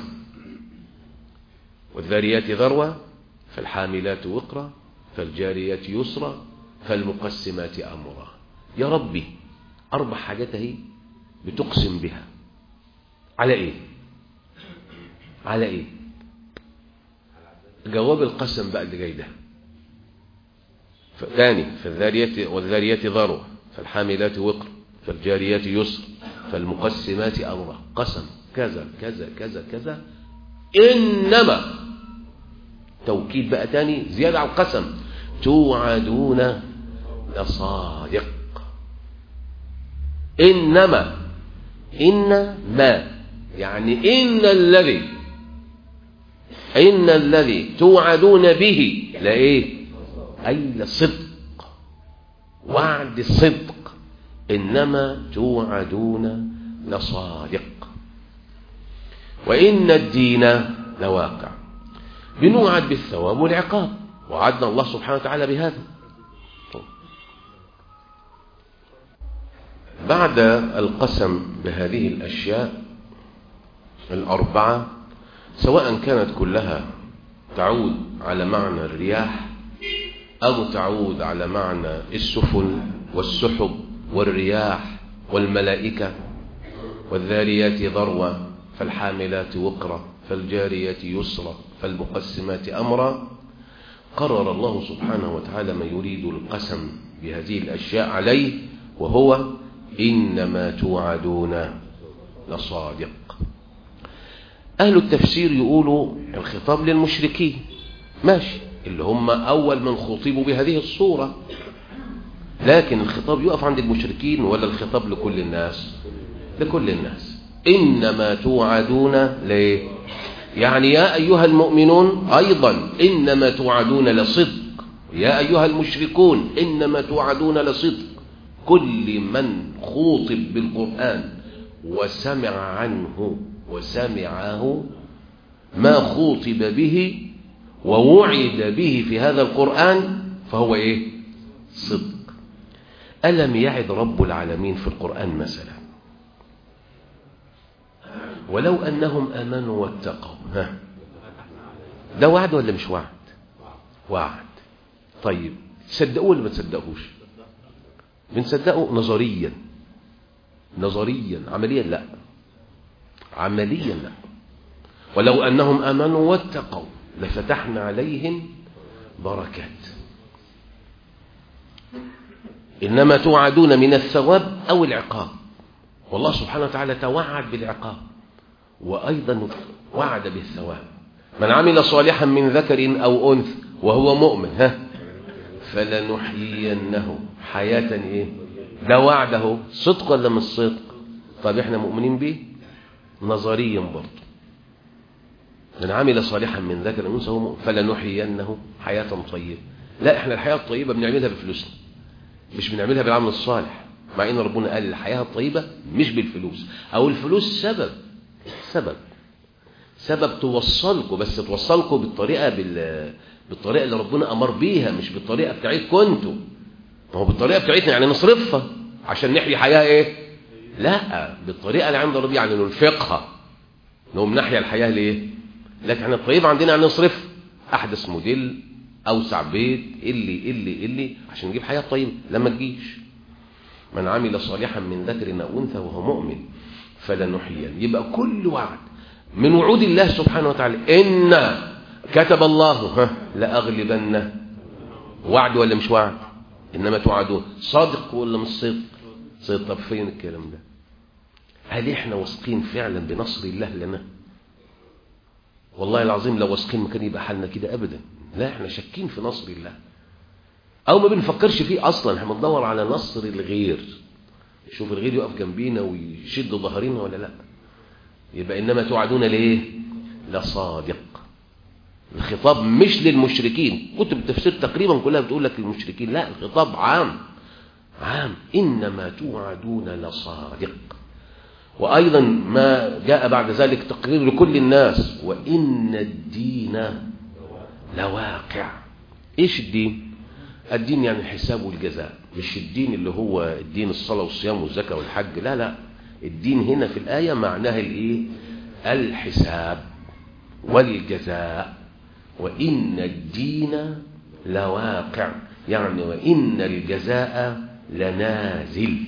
والذاريات ذروه فالحاملات وقرا فالجاريات يسرا فالمقسمات امرا يا ربي اربع حاجات اهي بتقسم بها على ايه على ايه جواب القسم بقى اللي جاي ده ثاني فالذاريات والذاريات ذروه فالحاملات وقر فالجاريات يسر فالمقسمات امرا قسم كذا كذا كذا كذا انما توكيد بقى تاني زياده على القسم توعدون لصادق انما إن ما يعني إن الذي إن الذي توعدون به لإيه أي لصدق وعد الصدق إنما توعدون لصادق وإن الدين لواقع بنوعد بالثواب والعقاب وعدنا الله سبحانه وتعالى بهذا بعد القسم بهذه الأشياء الأربعة سواء كانت كلها تعود على معنى الرياح أو تعود على معنى السفن والسحب والرياح والملائكة والذاريات ذروة فالحاملات وقرا فالجاريات يسرا فالمقسمات أمرا قرر الله سبحانه وتعالى ما يريد القسم بهذه الأشياء عليه وهو إنما توعدون لصادق أهل التفسير يقولوا الخطاب للمشركين ماشي اللي هم أول من خطبوا بهذه الصورة لكن الخطاب يقف عند المشركين ولا الخطاب لكل الناس لكل الناس إنما توعدون ليه يعني يا أيها المؤمنون أيضا إنما توعدون لصدق يا أيها المشركون إنما توعدون لصدق كل من خوطب بالقرآن وسمع عنه وسمعه ما خوطب به ووعد به في هذا القرآن فهو إيه صدق ألم يعد رب العالمين في القرآن مثلا ولو أنهم آمنوا واتقوا ها ده وعد ولا مش وعد وعد طيب تصدقوه ولا ما تصدقوش بنصدقه نظريا نظريا عمليا لا عمليا لا ولو أنهم آمنوا واتقوا لفتحنا عليهم بركات إنما توعدون من الثواب أو العقاب والله سبحانه وتعالى توعد بالعقاب وأيضا وعد بالثواب من عمل صالحا من ذكر أو أنثى وهو مؤمن ها فلنحيينه حياة إيه ده وعده صدق ولا مش صدق طب احنا مؤمنين به نظريا برضه من عمل صالحا من ذكر أو أنثى وهو مؤمن فلنحيينه حياة طيبة لا احنا الحياة الطيبة بنعملها بفلوسنا مش بنعملها بالعمل الصالح مع ان ربنا قال الحياة الطيبة مش بالفلوس او الفلوس سبب سبب سبب توصلكم بس توصلكم بالطريقة بال... بالطريقة اللي ربنا امر بيها مش بالطريقة بتاعتكم انتوا ما هو بالطريقة بتاعتنا يعني نصرفها عشان نحيي حياة ايه لا بالطريقة اللي عند ربنا يعني ننفقها نقوم نحيا الحياة ليه لكن احنا الطيبة عندنا يعني نصرفها احدث موديل اوسع بيت اللي اللي اللي عشان نجيب حياة طيبة لما تجيش من عمل صالحا من ذكر او انثى وهو مؤمن فلنحيين يبقى كل وعد من وعود الله سبحانه وتعالى ان كتب الله ها لاغلبن وعد ولا مش وعد انما توعدون صادق ولا مش صدق صدق طب فين الكلام ده هل احنا واثقين فعلا بنصر الله لنا والله العظيم لو واثقين ما كان يبقى حالنا كده ابدا لا احنا شاكين في نصر الله او ما بنفكرش فيه اصلا احنا بندور على نصر الغير شوف الغير يقف جنبينا ويشد ظهرنا ولا لا يبقى انما توعدون ليه لصادق الخطاب مش للمشركين كتب التفسير تقريبا كلها بتقول لك للمشركين لا الخطاب عام عام انما توعدون لصادق وايضا ما جاء بعد ذلك تقرير لكل الناس وان الدين لواقع ايش الدين الدين يعني الحساب والجزاء مش الدين اللي هو الدين الصلاة والصيام والزكاة والحج لا لا الدين هنا في الآية معناها الايه الحساب والجزاء وإن الدين لواقع يعني وإن الجزاء لنازل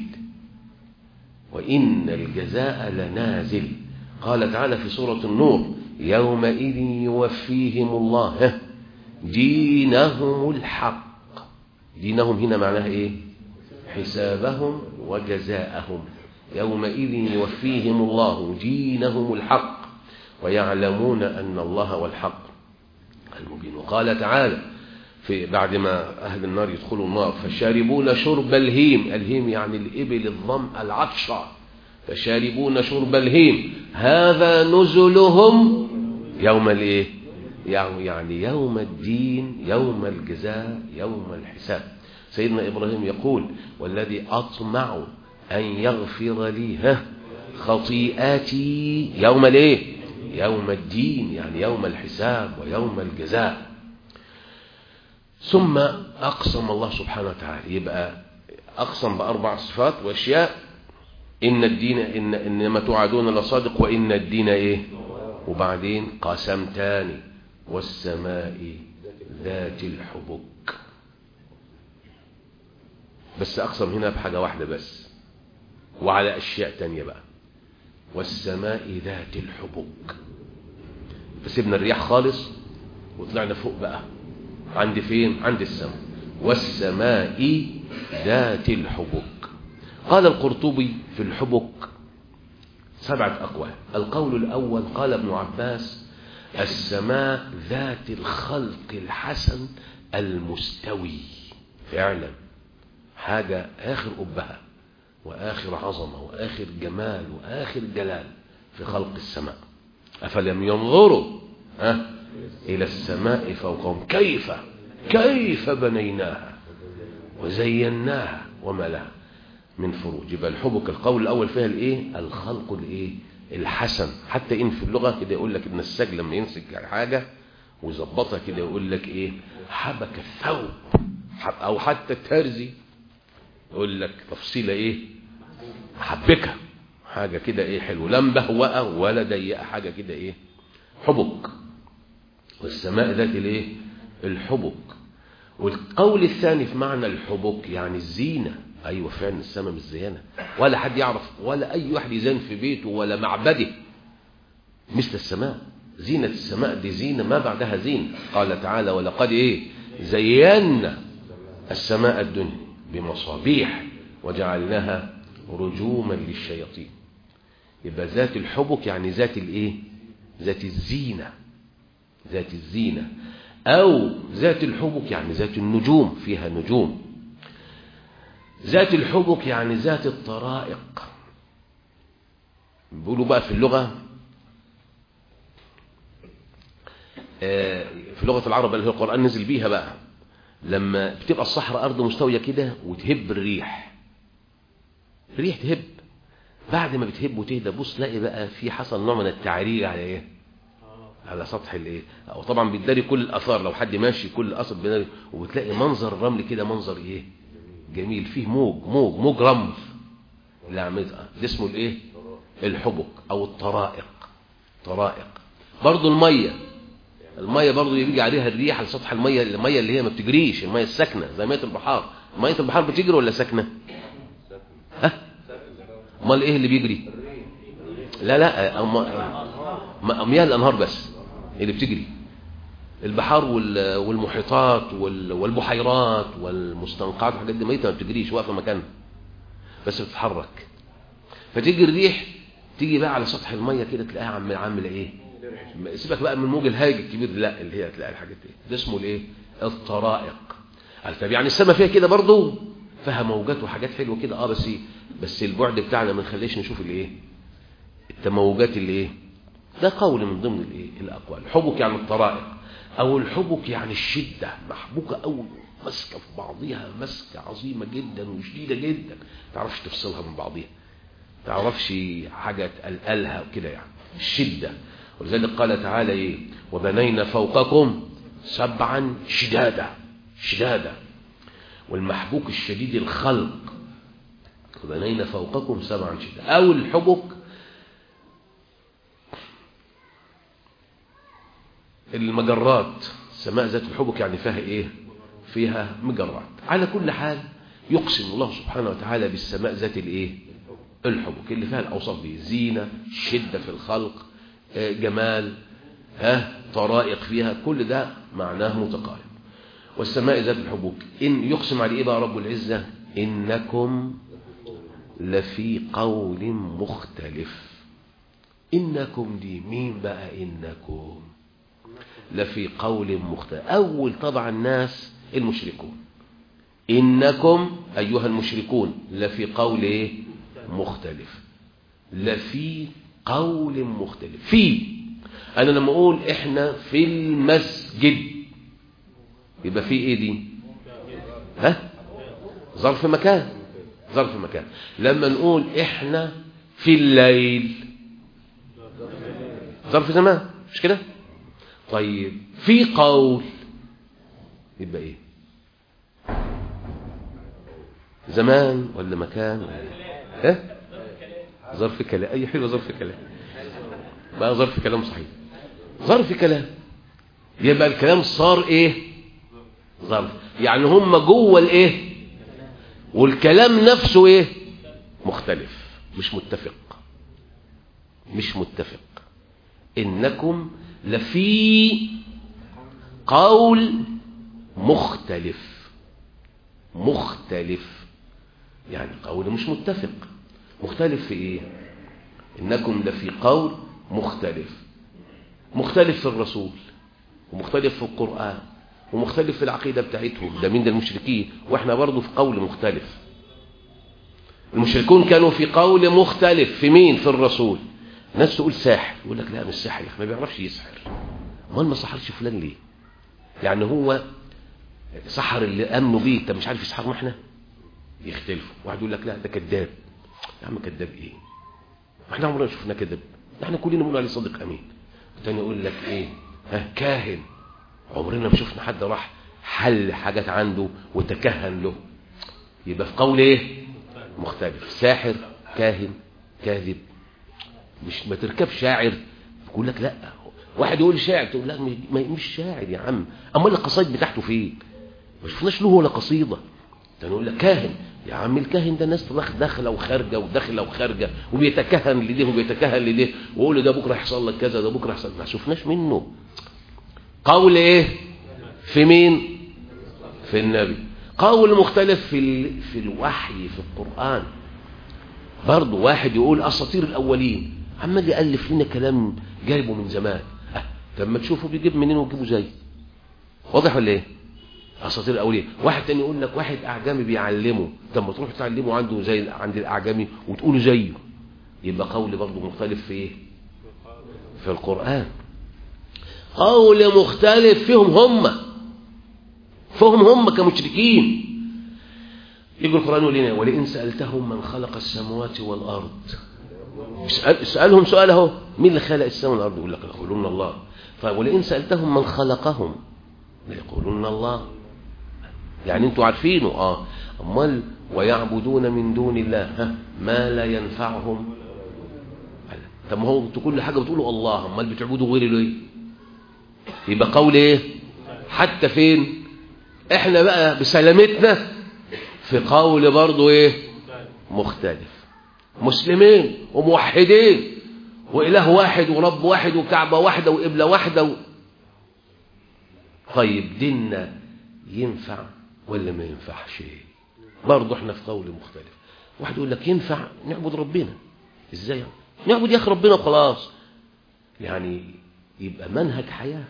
وإن الجزاء لنازل قال تعالى في سورة النور يومئذ يوفيهم الله دينهم الحق دينهم هنا معناها ايه حسابهم وجزاءهم يومئذ يوفيهم الله دينهم الحق ويعلمون أن الله هو الحق المبين وقال تعالى في بعد ما أهل النار يدخلوا النار فشاربون شرب الهيم الهيم يعني الإبل الظم العطشة فشاربون شرب الهيم هذا نزلهم يوم الايه يعني يوم الدين يوم الجزاء يوم الحساب سيدنا إبراهيم يقول والذي أطمع أن يغفر لي ها خطيئاتي يوم الايه يوم الدين يعني يوم الحساب ويوم الجزاء ثم أقسم الله سبحانه وتعالى يبقى أقسم بأربع صفات وأشياء إن الدين إن إنما توعدون لصادق وإن الدين إيه وبعدين قسم تاني والسماء ذات الحبك بس أقسم هنا بحاجة واحدة بس وعلى أشياء تانية بقى والسماء ذات الحبك فسيبنا الرياح خالص وطلعنا فوق بقى عند فين عند السماء والسماء ذات الحبك قال القرطبي في الحبك سبعة أقوال القول الأول قال ابن عباس السماء ذات الخلق الحسن المستوي فعلا حاجة آخر أبها وآخر عظمة وآخر جمال وآخر جلال في خلق السماء أفلم ينظروا ها إلى السماء فوقهم كيف كيف بنيناها وزيناها وما لها من فروج يبقى الحبك القول الأول فيها الإيه الخلق الإيه الحسن حتى إن في اللغة كده يقول لك إن السج لما يمسك حاجة ويظبطها كده يقول لك إيه حبك الثوب أو حتى الترزي يقول لك تفصيلة إيه حبكة حاجة كده إيه حلو لا مبهوأة ولا ضيقة حاجة كده إيه حبك والسماء ذات الإيه الحبك والقول الثاني في معنى الحبك يعني الزينة أيوة فعلا السماء مش زينة ولا حد يعرف ولا أي واحد يزين في بيته ولا معبده مثل السماء زينة السماء دي زينة ما بعدها زينة قال تعالى ولقد إيه زينا السماء الدنيا بمصابيح وجعلناها رجوما للشياطين يبقى ذات الحبك يعني ذات الايه ذات الزينة ذات الزينة او ذات الحبك يعني ذات النجوم فيها نجوم ذات الحبك يعني ذات الطرائق بيقولوا بقى في اللغة في لغة العرب اللي هو القرآن نزل بيها بقى لما بتبقى الصحراء أرض مستوية كده وتهب الريح الريح تهب بعد ما بتهب وتهدى بص تلاقي بقى في حصل نوع من التعريج على ايه على سطح الايه او طبعا بيداري كل الاثار لو حد ماشي كل اثر بيداري وبتلاقي منظر الرمل كده منظر ايه جميل فيه موج موج موج رمل اللي عملتها ده اسمه الايه الحبك او الطرائق طرائق برضو الميه الميه برضو يجي عليها الريح على سطح الميه الميه اللي هي ما بتجريش الميه الساكنه زي ميه البحار ميه البحار بتجري ولا ساكنه ها امال ايه اللي بيجري لا لا أم... مياه الانهار بس اللي بتجري البحار وال... والمحيطات وال... والبحيرات والمستنقعات والحاجات دي ميته ما بتجريش واقفه مكانها بس بتتحرك فتيجي الريح تيجي بقى على سطح الميه كده تلاقيها عامله عامله ايه سيبك بقى من الموج الهايج الكبير لا اللي هي تلاقي الحاجات دي ده اسمه الايه الطرائق طب يعني السماء فيها كده برضه فيها موجات وحاجات حلوه كده اه بس بس البعد بتاعنا ما نخليش نشوف الايه التموجات اللي ايه ده قول من ضمن الايه الاقوال حبك يعني الطرائق او الحبك يعني الشده محبوكه قوي ماسكه في بعضيها مسكه عظيمه جدا وشديده جدا ما تعرفش تفصلها من بعضيها ما تعرفش حاجه تقلقلها وكده يعني الشده ولذلك قال تعالى ايه وبنينا فوقكم سبعا شدادا شدادا والمحبوك الشديد الخلق وبنينا فوقكم سبعا شدادا او الحبك المجرات السماء ذات الحبك يعني فيها ايه فيها مجرات على كل حال يقسم الله سبحانه وتعالى بالسماء ذات الايه الحبك اللي فيها الاوصاف دي زينه شده في الخلق جمال ها طرائق فيها كل ده معناه متقارب والسماء ذات الحبوك إن يقسم على إيه بقى رب العزة إنكم لفي قول مختلف إنكم دي مين بقى إنكم لفي قول مختلف أول طبعا الناس المشركون إنكم أيها المشركون لفي قول إيه مختلف لفي قول مختلف في أنا لما أقول إحنا في المسجد يبقى في إيه دي ها ظرف مكان ظرف مكان لما نقول إحنا في الليل ظرف زمان مش كده طيب في قول يبقى إيه زمان ولا مكان ولا ها ظرف كلام اي حلوه ظرف كلام بقى ظرف كلام صحيح ظرف كلام يبقى الكلام صار ايه ظرف يعني هم جوه الايه والكلام نفسه ايه مختلف مش متفق مش متفق انكم لفي قول مختلف مختلف يعني قول مش متفق مختلف في ايه انكم لفي قول مختلف مختلف في الرسول ومختلف في القرآن ومختلف في العقيدة بتاعتهم ده من ده المشركين واحنا برضو في قول مختلف المشركون كانوا في قول مختلف في مين في الرسول ناس تقول ساحر يقول لك لا مش ساحر ما بيعرفش يسحر امال ما سحرش فلان ليه يعني هو سحر اللي امنوا بيه انت مش عارف يسحرنا احنا يختلفوا واحد يقول لك لا ده كذاب يا عم كذاب ايه احنا عمرنا شفنا كذب احنا كلنا بنقول عليه صادق امين الثاني يقول لك ايه ها كاهن عمرنا ما شفنا حد راح حل حاجات عنده وتكهن له يبقى في قول ايه مختلف ساحر كاهن كاذب مش ما تركب شاعر يقول لك لا واحد يقول شاعر تقول لا مش شاعر يا عم امال القصايد بتاعته فين ما شفناش له ولا قصيده كان يقول لك كاهن يا عم الكاهن ده ناس داخله وخارجه وداخله وخارجه وبيتكهن لده وبيتكهن لده ويقول له ده بكره يحصل لك كذا ده بكره يحصل ما شفناش منه قول ايه في مين في النبي قول مختلف في ال... في الوحي في القرآن برضه واحد يقول أساطير الأولين عمال يألف لنا كلام جايبه من زمان أه. طب ما تشوفوا بيجيب منين وتجيبه زي واضح ولا ايه اساطير الاولياء واحد تاني يقول لك واحد اعجمي بيعلمه طب ما تروح تعلمه عنده زي عند الاعجمي وتقوله زيه يبقى قول برضه مختلف في ايه في القران قول مختلف فيهم هم فهم هم كمشركين يجي القران يقول لنا ولئن سالتهم من خلق السماوات والارض اسأل اسالهم سؤال اهو مين اللي خلق السماء والارض يقول لك يقولون الله طيب ولئن سالتهم من خلقهم يقولون الله يعني انتوا عارفينه اه امال ويعبدون من دون الله ها ما لا ينفعهم طب ما هو انتوا كل حاجه بتقولوا الله امال بتعبدوا غيره ليه يبقى قول ايه حتى فين احنا بقى بسلامتنا في قول برضه ايه مختلف مسلمين وموحدين واله واحد ورب واحد وكعبه واحده وقبله واحده و... طيب ديننا ينفع ولا ما ينفعش برضه احنا في قول مختلف واحد يقول لك ينفع نعبد ربنا ازاي يعني؟ نعبد يا اخي ربنا وخلاص يعني يبقى منهج حياه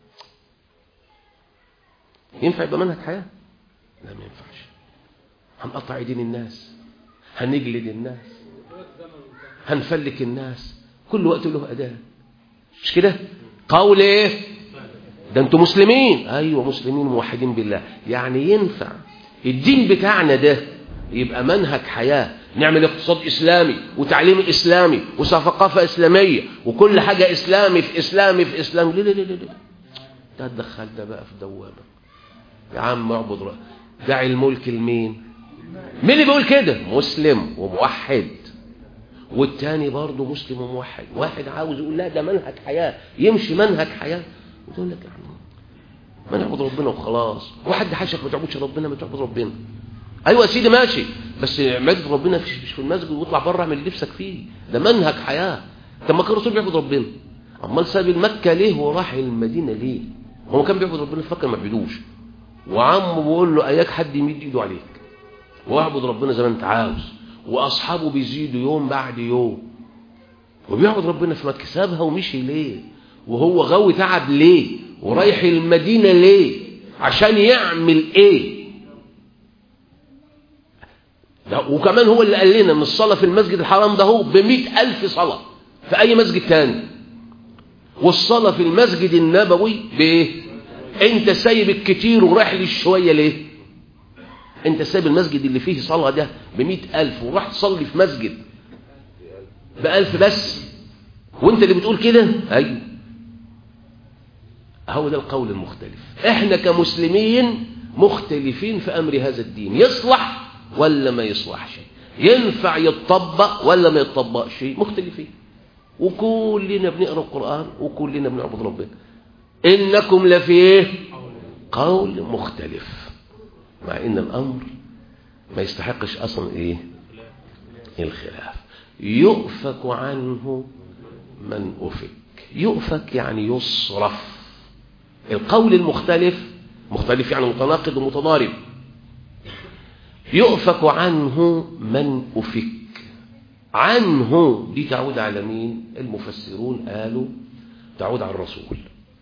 ينفع يبقى منهج حياه لا ما ينفعش هنقطع ايدين الناس هنجلد الناس هنفلك الناس كل وقت له اداه مش كده قول ايه ده انتوا مسلمين ايوه مسلمين موحدين بالله يعني ينفع الدين بتاعنا ده يبقى منهج حياه نعمل اقتصاد اسلامي وتعليم اسلامي وثقافه اسلاميه وكل حاجه اسلامي في اسلامي في اسلامي ليه ليه ليه ليه ده تدخل ده بقى في دوامه يا عم اعبد رأ. دع الملك لمين مين اللي بيقول كده مسلم وموحد والتاني برضه مسلم وموحد واحد عاوز يقول لا ده منهج حياه يمشي منهج حياه وتقول لك يعني ما نعبد ربنا وخلاص واحد حاشك ما تعبدش ربنا ما تعبد ربنا ايوه يا سيدي ماشي بس عباده ربنا مش في المسجد واطلع بره اعمل اللي نفسك فيه ده منهج حياه طب ما كان الرسول بيعبد ربنا امال ساب المكه ليه وراح المدينه ليه هو كان بيعبد ربنا في مكه ما بيعبدوش وعمه بيقول له اياك حد يمد ايده عليك واعبد ربنا زي ما انت عاوز واصحابه بيزيدوا يوم بعد يوم وبيعبد ربنا في مكه سابها ومشي ليه وهو غاوي تعب ليه ورايح المدينة ليه عشان يعمل ايه ده وكمان هو اللي قال لنا ان الصلاة في المسجد الحرام ده هو بمئة ألف صلاة في أي مسجد تاني والصلاة في المسجد النبوي بإيه انت سايب الكتير ورايح للشوية ليه انت سايب المسجد اللي فيه صلاة ده بمئة ألف وراح تصلي في مسجد بألف بس وانت اللي بتقول كده ايوه هو ده القول المختلف احنا كمسلمين مختلفين في امر هذا الدين يصلح ولا ما يصلحش ينفع يتطبق ولا ما يتطبقش مختلفين وكلنا بنقرا القران وكلنا بنعبد ربنا انكم لفي ايه قول مختلف مع ان الامر ما يستحقش اصلا ايه الخلاف يؤفك عنه من افك يؤفك يعني يصرف القول المختلف مختلف يعني متناقض ومتضارب يؤفك عنه من أفك عنه دي تعود على مين المفسرون قالوا تعود على الرسول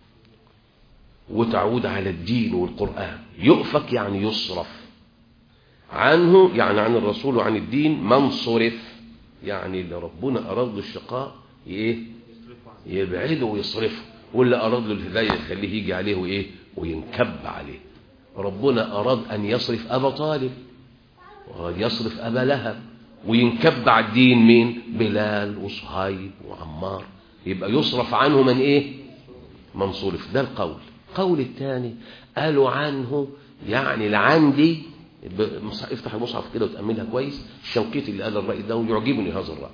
وتعود على الدين والقرآن يؤفك يعني يصرف عنه يعني عن الرسول وعن الدين من صرف يعني اللي ربنا أراد له الشقاء ايه يبعده ويصرفه واللي أراد له الهداية يخليه يجي عليه وإيه وينكب عليه ربنا أراد أن يصرف أبا طالب وأراد يصرف أبا لهب وينكب على الدين مين بلال وصهيب وعمار يبقى يصرف عنه من إيه من صرف ده القول القول الثاني قالوا عنه يعني لعندي افتح المصحف كده وتأملها كويس الشنقيطي اللي قال الرأي ده ويعجبني هذا الرأي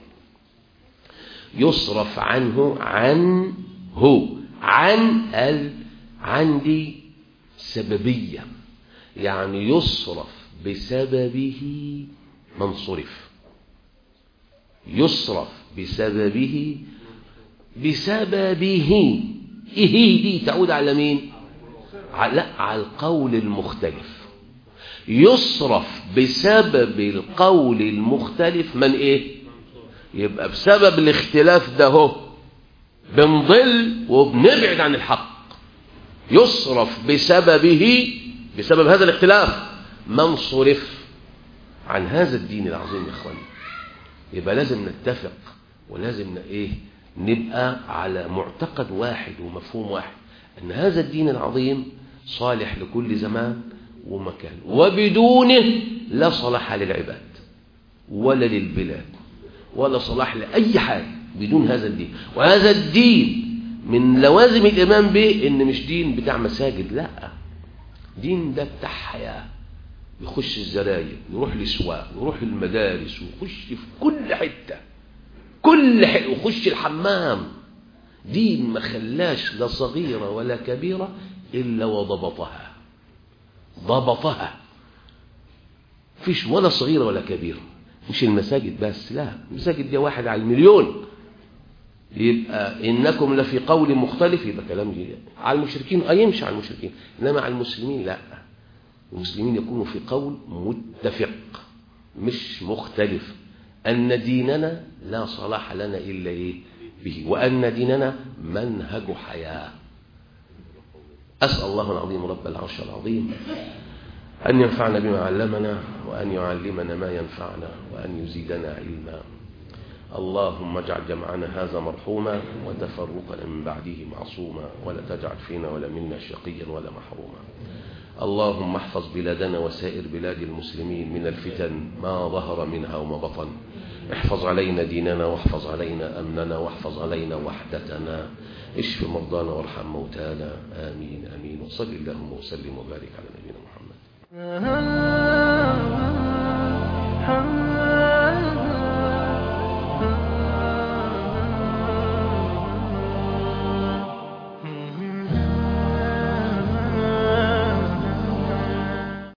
يصرف عنه عن هو عن ال عندي سببية يعني يصرف بسببه من صرف يصرف بسببه بسببه إيه دي تعود على مين لا على القول المختلف يصرف بسبب القول المختلف من ايه يبقى بسبب الاختلاف ده هو بنضل وبنبعد عن الحق يصرف بسببه بسبب هذا الاختلاف من صرف عن هذا الدين العظيم يا اخواني يبقى لازم نتفق ولازم ايه نبقى على معتقد واحد ومفهوم واحد ان هذا الدين العظيم صالح لكل زمان ومكان وبدونه لا صلاح للعباد ولا للبلاد ولا صلاح لأي حاجة بدون هذا الدين وهذا الدين من لوازم الإيمان به إن مش دين بتاع مساجد لا دين ده بتاع حياة يخش الزراير يروح الاسواق يروح المدارس ويخش في كل حتة كل حتة ويخش الحمام دين ما خلاش لا صغيرة ولا كبيرة إلا وضبطها ضبطها فيش ولا صغيرة ولا كبيرة مش المساجد بس لا المساجد دي واحد على المليون يبقى إنكم لفي قول مختلف يبقى كلام جديد على المشركين أه يمشي على المشركين إنما على المسلمين لا المسلمين يكونوا في قول متفق مش مختلف أن ديننا لا صلاح لنا إلا إيه به وأن ديننا منهج حياة أسأل الله العظيم رب العرش العظيم أن ينفعنا بما علمنا وأن يعلمنا ما ينفعنا وأن يزيدنا علما اللهم اجعل جمعنا هذا مرحوما وتفرقنا من بعده معصوما ولا تجعل فينا ولا منا شقيا ولا محروما اللهم احفظ بلادنا وسائر بلاد المسلمين من الفتن ما ظهر منها وما بطن احفظ علينا ديننا واحفظ علينا أمننا واحفظ علينا وحدتنا اشف مرضانا وارحم موتانا آمين آمين وصل اللهم وسلم وبارك على نبينا محمد